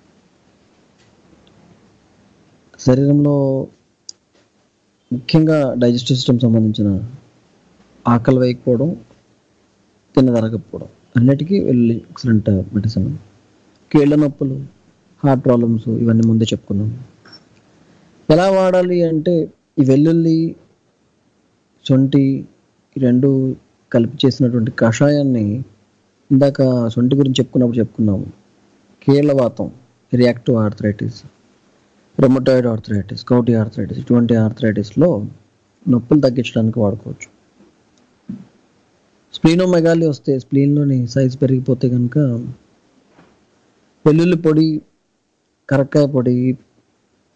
శరీరంలో ముఖ్యంగా డైజెస్టివ్ సిస్టమ్ సంబంధించిన ఆకలి వేయకపోవడం తినదరగకపోవడం అన్నిటికీ వెల్లుల్లి ఎక్సలెంట్ మెడిసిన్ కీళ్ళ నొప్పులు హార్ట్ ప్రాబ్లమ్స్ ఇవన్నీ ముందే చెప్పుకున్నాం ఎలా వాడాలి అంటే ఈ వెల్లుల్లి సొంటి ఈ రెండు కలిపి చేసినటువంటి కషాయాన్ని ఇందాక సొంటి గురించి చెప్పుకున్నప్పుడు చెప్పుకున్నాము కీళ్ళవాతం reactive arthritis rheumatoid arthritis gouty arthritis ఇటువంటి ఆర్థరైటిస్లో నొప్పులు తగ్గించడానికి వాడుకోవచ్చు స్ప్లీనోమెగాలి వస్తే స్ప్లీన్లోని సైజ్ పెరిగిపోతే కనుక వెల్లుల్లి పొడి కరక్కాయ పొడి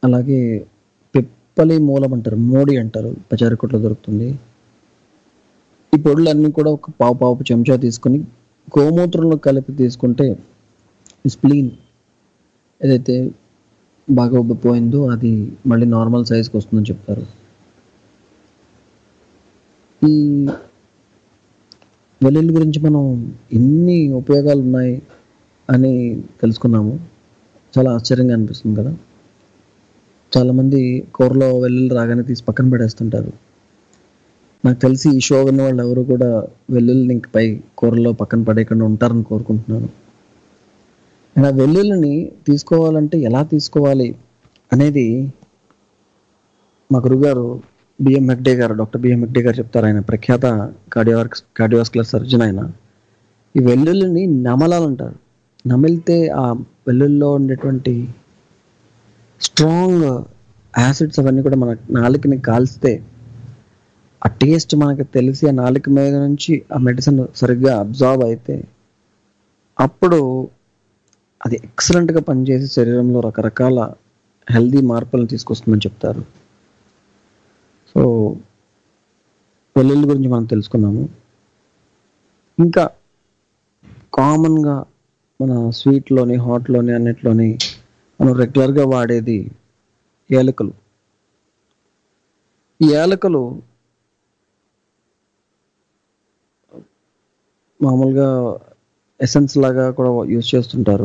అలాగే పిప్పలి మూలం అంటారు మోడి అంటారు పచారి కొట్లో దొరుకుతుంది ఈ పొడులన్నీ కూడా ఒక పావు పావు చెంచా తీసుకొని గోమూత్రంలో కలిపి తీసుకుంటే స్ప్లీన్ ఏదైతే బాగా ఉబ్బిపోయిందో అది మళ్ళీ నార్మల్ సైజ్కి వస్తుందని చెప్తారు ఈ వెల్లుల్లి గురించి మనం ఎన్ని ఉపయోగాలు ఉన్నాయి అని తెలుసుకున్నాము చాలా ఆశ్చర్యంగా అనిపిస్తుంది కదా చాలామంది కూరలో వెల్లుల్లి రాగానే తీసి పక్కన పడేస్తుంటారు నాకు తెలిసి ఈ షో విన్న వాళ్ళు ఎవరు కూడా వెల్లుల్లిని ఇంక పై కూరలో పక్కన పడేయకుండా ఉంటారని కోరుకుంటున్నాను అండ్ ఆ వెల్లుల్లిని తీసుకోవాలంటే ఎలా తీసుకోవాలి అనేది మా గురుగారు బిఎం హెగ్డే గారు డాక్టర్ బిఎం హెగ్డే గారు చెప్తారు ఆయన ప్రఖ్యాత కార్డియోవార్ కార్డియోవాస్కులర్ సర్జన్ ఆయన ఈ వెల్లుల్లిని నమలాలంటారు నమిలితే ఆ వెల్లుల్లిలో ఉండేటువంటి స్ట్రాంగ్ యాసిడ్స్ అవన్నీ కూడా మన నాలుకని కాల్స్తే ఆ టేస్ట్ మనకి తెలిసి ఆ నాలుక మీద నుంచి ఆ మెడిసిన్ సరిగ్గా అబ్జార్బ్ అయితే అప్పుడు అది ఎక్సలెంట్గా పనిచేసి శరీరంలో రకరకాల హెల్దీ మార్పులను తీసుకొస్తుందని చెప్తారు సో వెల్లుల్లి గురించి మనం తెలుసుకున్నాము ఇంకా కామన్గా మన స్వీట్లోని హాట్లోని అన్నిట్లోని మనం రెగ్యులర్గా వాడేది ఏలకలు ఈ ఏలకలు మామూలుగా ఎసెన్స్ లాగా కూడా యూజ్ చేస్తుంటారు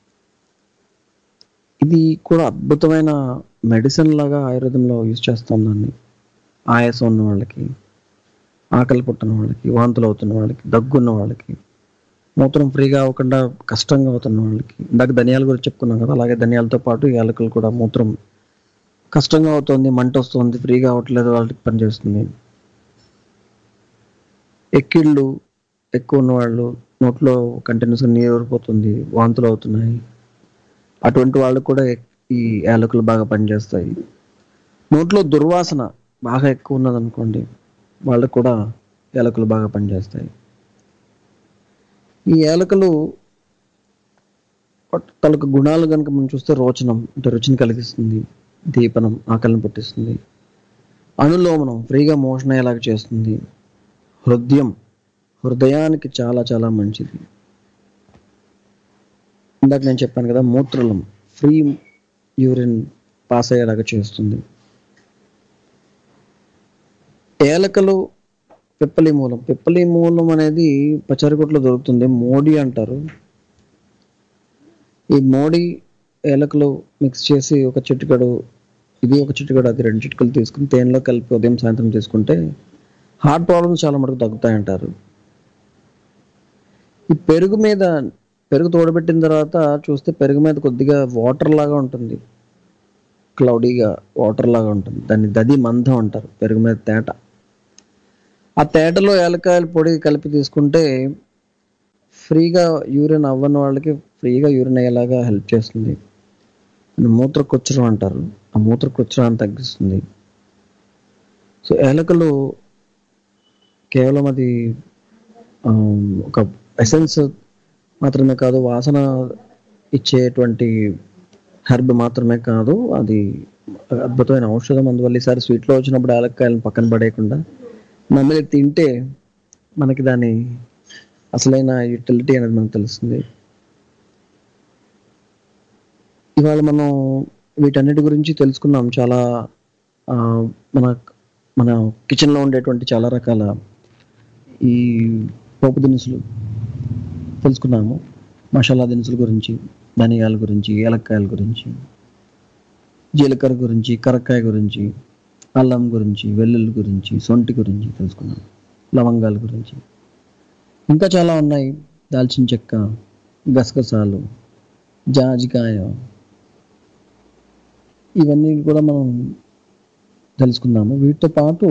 ఇది కూడా అద్భుతమైన మెడిసిన్ లాగా ఆయుర్వేదంలో యూజ్ చేస్తాం దాన్ని ఆయాసం ఉన్న వాళ్ళకి ఆకలి పుట్టిన వాళ్ళకి వాంతులు అవుతున్న వాళ్ళకి దగ్గున్న వాళ్ళకి మూత్రం ఫ్రీగా అవ్వకుండా కష్టంగా అవుతున్న వాళ్ళకి ఇందాక ధనియాల గురించి చెప్పుకున్నాం కదా అలాగే ధనియాలతో పాటు యాలకులు కూడా మూత్రం కష్టంగా అవుతుంది మంట వస్తుంది ఫ్రీగా అవ్వట్లేదు వాళ్ళకి పనిచేస్తుంది ఎక్కిళ్ళు ఎక్కువ ఉన్నవాళ్ళు నోట్లో కంటిన్యూస్గా నీరు ఊరిపోతుంది వాంతులు అవుతున్నాయి అటువంటి వాళ్ళు కూడా ఈ యాలకులు బాగా పనిచేస్తాయి నోట్లో దుర్వాసన బాగా ఎక్కువ ఉన్నదనుకోండి వాళ్ళకు కూడా యాలకులు బాగా పనిచేస్తాయి ఈ యాలకులు తలకు గుణాలు కనుక మనం చూస్తే రోచనం అంటే రుచిని కలిగిస్తుంది దీపనం ఆకలిని పుట్టిస్తుంది అనులోమనం ఫ్రీగా మోషన్ అయ్యేలాగా చేస్తుంది హృదయం హృదయానికి చాలా చాలా మంచిది ఇందాక నేను చెప్పాను కదా మూత్రలం ఫ్రీ యూరిన్ పాస్ అయ్యేలాగా చేస్తుంది ఏలకలు పిప్పలి మూలం పిప్పలి మూలం అనేది పచారికొట్లో దొరుకుతుంది మోడి అంటారు ఈ మోడి ఏలకలు మిక్స్ చేసి ఒక చిటికడు ఇది ఒక చిటికడు అది రెండు చిటికలు తీసుకుని తేనెలో కలిపి ఉదయం సాయంత్రం తీసుకుంటే హార్ట్ ప్రాబ్లమ్స్ చాలా మటుకు తగ్గుతాయంటారు ఈ పెరుగు మీద పెరుగు తోడబెట్టిన తర్వాత చూస్తే పెరుగు మీద కొద్దిగా వాటర్ లాగా ఉంటుంది క్లౌడీగా వాటర్ లాగా ఉంటుంది దాన్ని దది మందం అంటారు పెరుగు మీద తేట ఆ తేటలో ఏలకాయల పొడి కలిపి తీసుకుంటే ఫ్రీగా యూరిన్ అవ్వని వాళ్ళకి ఫ్రీగా యూరిన్ అయ్యేలాగా హెల్ప్ చేస్తుంది మూత్రకొచ్చరం అంటారు ఆ మూత్రకొచ్చరాన్ని తగ్గిస్తుంది సో ఏలకలు కేవలం అది ఆ, ఒక ఎసెన్స్ మాత్రమే కాదు వాసన ఇచ్చేటువంటి హెర్బ్ మాత్రమే కాదు అది అద్భుతమైన ఔషధం అందువల్ల ఈసారి స్వీట్లో వచ్చినప్పుడు యాలక్కాయలను పక్కన పడేయకుండా నమ్మిలి తింటే మనకి దాని అసలైన యూటిలిటీ అనేది మనకు తెలుస్తుంది ఇవాళ మనం వీటన్నిటి గురించి తెలుసుకున్నాం చాలా ఆ, మన మన కిచెన్లో ఉండేటువంటి చాలా రకాల ఈ పోపు దినుసులు తెలుసుకున్నాము మసాలా దినుసుల గురించి ధనియాల గురించి ఏలక్కాయల గురించి జీలకర్ర గురించి కరక్కాయ గురించి అల్లం గురించి వెల్లుల్లి గురించి సొంటి గురించి తెలుసుకున్నాం లవంగాల గురించి ఇంకా చాలా ఉన్నాయి దాల్చిన చెక్క గసగసాలు జాజికాయ ఇవన్నీ కూడా మనం తెలుసుకున్నాము వీటితో పాటు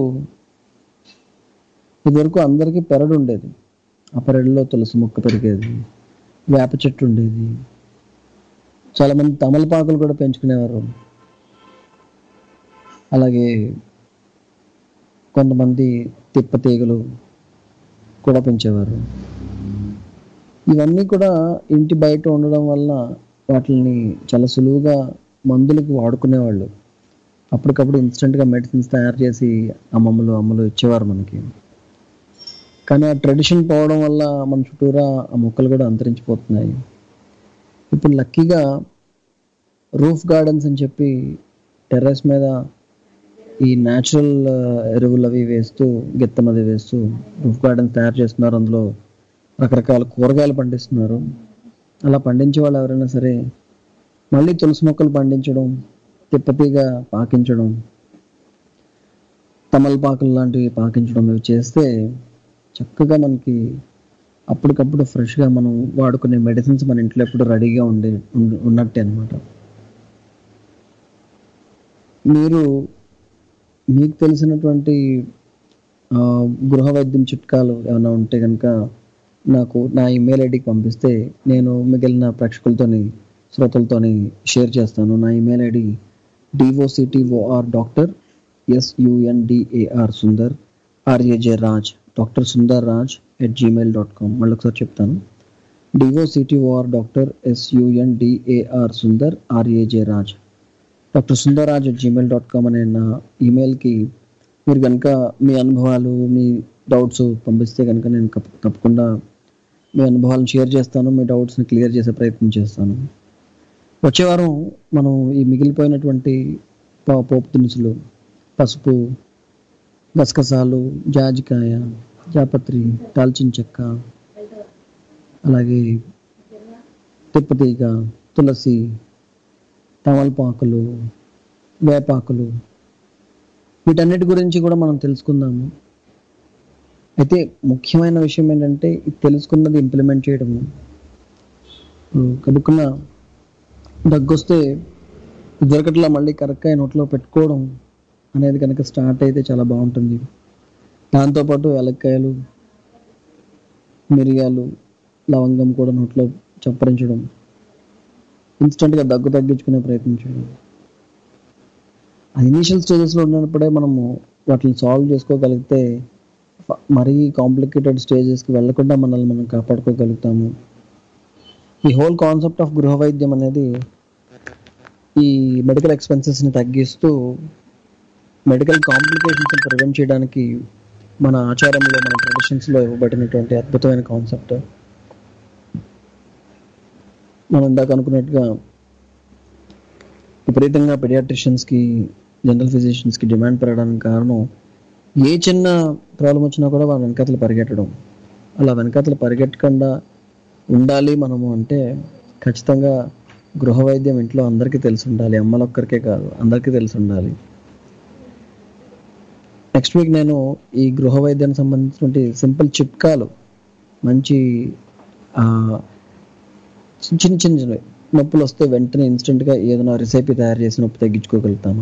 ఇదివరకు అందరికీ పెరడు ఉండేది ఆ పెరడులో తులసి మొక్క పెరిగేది వేప చెట్టు ఉండేది చాలామంది తమలపాకులు కూడా పెంచుకునేవారు అలాగే కొంతమంది తిప్పతీగలు కూడా పెంచేవారు ఇవన్నీ కూడా ఇంటి బయట ఉండడం వల్ల వాటిని చాలా సులువుగా మందులకు వాడుకునేవాళ్ళు అప్పటికప్పుడు ఇన్స్టెంట్గా మెడిసిన్స్ తయారు చేసి అమ్మమ్మలు అమ్మలు ఇచ్చేవారు మనకి కానీ ఆ ట్రెడిషన్ పోవడం వల్ల మన చుట్టూరా ఆ మొక్కలు కూడా అంతరించిపోతున్నాయి ఇప్పుడు లక్కీగా రూఫ్ గార్డెన్స్ అని చెప్పి టెర్రస్ మీద ఈ న్యాచురల్ ఎరువులు అవి వేస్తూ గిత్తం అది వేస్తూ రూఫ్ గార్డెన్స్ తయారు చేస్తున్నారు అందులో రకరకాల కూరగాయలు పండిస్తున్నారు అలా పండించే వాళ్ళు ఎవరైనా సరే మళ్ళీ తులసి మొక్కలు పండించడం తిప్పతీగా పాకించడం తమలపాకులు లాంటివి పాకించడం ఇవి చేస్తే చక్కగా మనకి అప్పటికప్పుడు ఫ్రెష్గా మనం వాడుకునే మెడిసిన్స్ మన ఇంట్లో ఎప్పుడు రెడీగా ఉండే ఉండ- ఉన్నట్టే అనమాట మీరు మీకు తెలిసినటువంటి ఆ, గృహ వైద్యం చిట్కాలు ఏమైనా ఉంటే కనుక నాకు నా ఇమెయిల్ ఐడికి పంపిస్తే నేను మిగిలిన ప్రేక్షకులతోని శ్రోతలతోని షేర్ చేస్తాను నా email ID D O C T O R doctor S U N D A R Sundar R A J Raj doctor Sundar Raj at Gmail dot com మళ్ళీ ఒకసారి చెప్తాను D O C T O R doctor S U N D A R Sundar R A J Raj doctor Sundarraj at Gmail dot com అనే నా ఈమెయిల్కి మీరు కనుక మీ అనుభవాలు మీ డౌట్స్ పంపిస్తే కనుక నేను కప్- తప్పకుండా మీ అనుభవాలను షేర్ చేస్తాను మీ డౌట్స్ని క్లియర్ చేసే ప్రయత్నం చేస్తాను వచ్చే వారం మనం ఈ మిగిలిపోయినటువంటి పా- పోపు దినుసులు పసుపు గసగసాలు జాజికాయ జాపత్రి దాల్చిన చెక్క అలాగే తిప్పతీగ తులసి తమలపాకులు వేపాకులు వీటన్నిటి గురించి కూడా మనం తెలుసుకుందాము అయితే ముఖ్యమైన విషయం ఏంటంటే ఇది తెలుసుకున్నది ఇంప్లిమెంట్ చేయడము కనుక్కున్న దగ్గొస్తే దొరకట్లా మళ్ళీ కరెక్ట్గా నోట్లో పెట్టుకోవడం అనేది కనుక స్టార్ట్ అయితే చాలా బాగుంటుంది దాంతోపాటు ఎలక్కాయలు మిరియాలు లవంగం కూడా నోట్లో చప్పరించడం ఇన్స్టెంట్గా దగ్గు తగ్గించుకునే ప్రయత్నం చేయడం ఆ ఇనీషియల్ స్టేజెస్లో ఉన్నప్పుడే మనము వాటిని సాల్వ్ చేసుకోగలిగితే ఫ- మరీ కాంప్లికేటెడ్ స్టేజెస్కి వెళ్లకుండా మనల్ని మనం కాపాడుకోగలుగుతాము ఈ హోల్ కాన్సెప్ట్ ఆఫ్ గృహ వైద్యం అనేది ఈ మెడికల్ ఎక్స్పెన్సెస్ని తగ్గిస్తూ మెడికల్ కాంప్లికేషన్స్ ప్రివెంట్ చేయడానికి మన ఆచారంలో మన ట్రెడిషన్స్లో ఇవ్వబడినటువంటి అద్భుతమైన కాన్సెప్ట్ మనం ఇందాక అనుకున్నట్టుగా విపరీతంగా పెడియాట్రిషియన్స్కి జనరల్ ఫిజిషియన్స్కి డిమాండ్ పెరగడానికి కారణం ఏ చిన్న ప్రాబ్లం వచ్చినా కూడా వాళ్ళ వెనకాతలు పరిగెట్టడం అలా వెనకాతలు పరిగెట్టకుండా ఉండాలి మనము అంటే ఖచ్చితంగా గృహ వైద్యం ఇంట్లో అందరికీ తెలిసి ఉండాలి అమ్మలొక్కరికే కాదు అందరికీ తెలిసి ఉండాలి నెక్స్ట్ వీక్ నేను ఈ గృహ వైద్యానికి సంబంధించినటువంటి సింపుల్ చిట్కాలు మంచి ఆ, చిన్న చిన్న చిన్న చిన్నవి నొప్పులు వస్తే వెంటనే ఇన్స్టెంట్గా ఏదైనా రెసిపీ తయారు చేసి నొప్పి తగ్గించుకోగలుగుతాను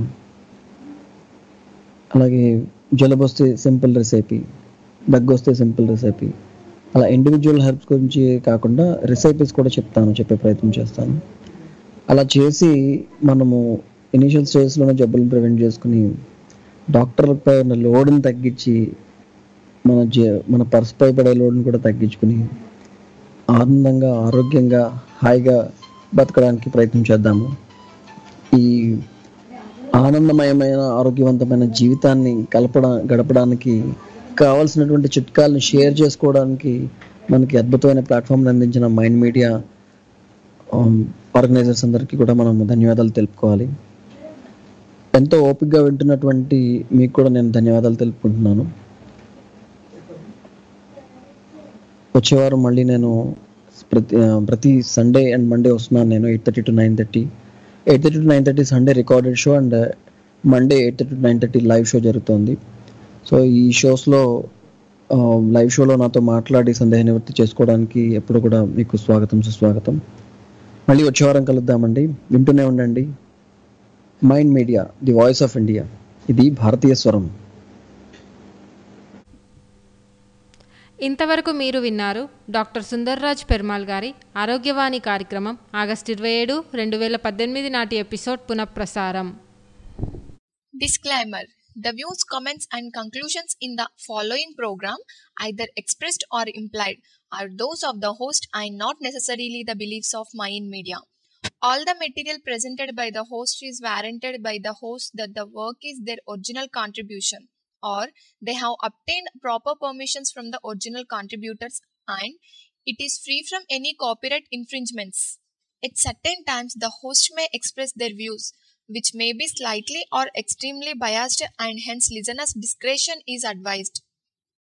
అలాగే జలుబు వస్తే సింపుల్ రెసిపీ దగ్గు వస్తే సింపుల్ రెసిపీ అలా ఇండివిజువల్ హెల్ప్స్ గురించి కాకుండా రెసిపీస్ కూడా చెప్తాను చెప్పే ప్రయత్నం చేస్తాను అలా చేసి మనము ఇనీషియల్ స్టేజ్లోనే జబ్బులను ప్రివెంట్ చేసుకుని డాక్టర్లపై ఉన్న లోడ్ని తగ్గించి మన జ మన పర్సుపై పడే లోడ్ని కూడా తగ్గించుకుని ఆనందంగా ఆరోగ్యంగా హాయిగా బతకడానికి ప్రయత్నం చేద్దాము ఈ ఆనందమయమైన ఆరోగ్యవంతమైన జీవితాన్ని కలపడా గడపడానికి కావాల్సినటువంటి చిట్కాలను షేర్ చేసుకోవడానికి మనకి అద్భుతమైన ప్లాట్ఫామ్ని అందించిన మైండ్ మీడియా ఆర్గనైజర్స్ అందరికీ కూడా మనం ధన్యవాదాలు తెలుపుకోవాలి ఎంతో ఓపికగా వింటున్నటువంటి మీకు కూడా నేను ధన్యవాదాలు తెలుపుకుంటున్నాను వచ్చే వారం మళ్ళీ నేను ప్రతి ఆ, ప్రతి సండే అండ్ మండే వస్తున్నాను నేను eight thirty to nine thirty eight thirty to nine thirty Sunday recorded show and Monday eight thirty to nine thirty live show జరుగుతుంది సో ఈ షోస్లో లైవ్ షోలో నాతో మాట్లాడి సందేహ నివృత్తి చేసుకోవడానికి ఎప్పుడు కూడా మీకు స్వాగతం సుస్వాగతం మళ్ళీ వచ్చే వారం కలుద్దామండి వింటూనే ఉండండి Mind Media the voice of India ఇది భారతీయ స్వరం ఇంతవరకు మీరు విన్నారు డాక్టర్ సుందర్రాజ్ పెర్మాల్ గారి ఆరోగ్యవాణి కార్యక్రమం ఆగస్టు ఇరవై ఏడు రెండు వేల పద్దెనిమిది నాటి ఎపిసోడ్ పునఃప్రసారం Disclaimer The views, comments, and conclusions in the following program, either expressed or implied, are those of the host and not necessarily the beliefs of Mayan Media. All the material presented by the host is warranted by the host that the work is their original contribution or they have obtained proper permissions from the original contributors and it is free from any copyright infringements. At certain times, the host may express their views, which may be slightly or extremely biased, and hence listeners' discretion is advised.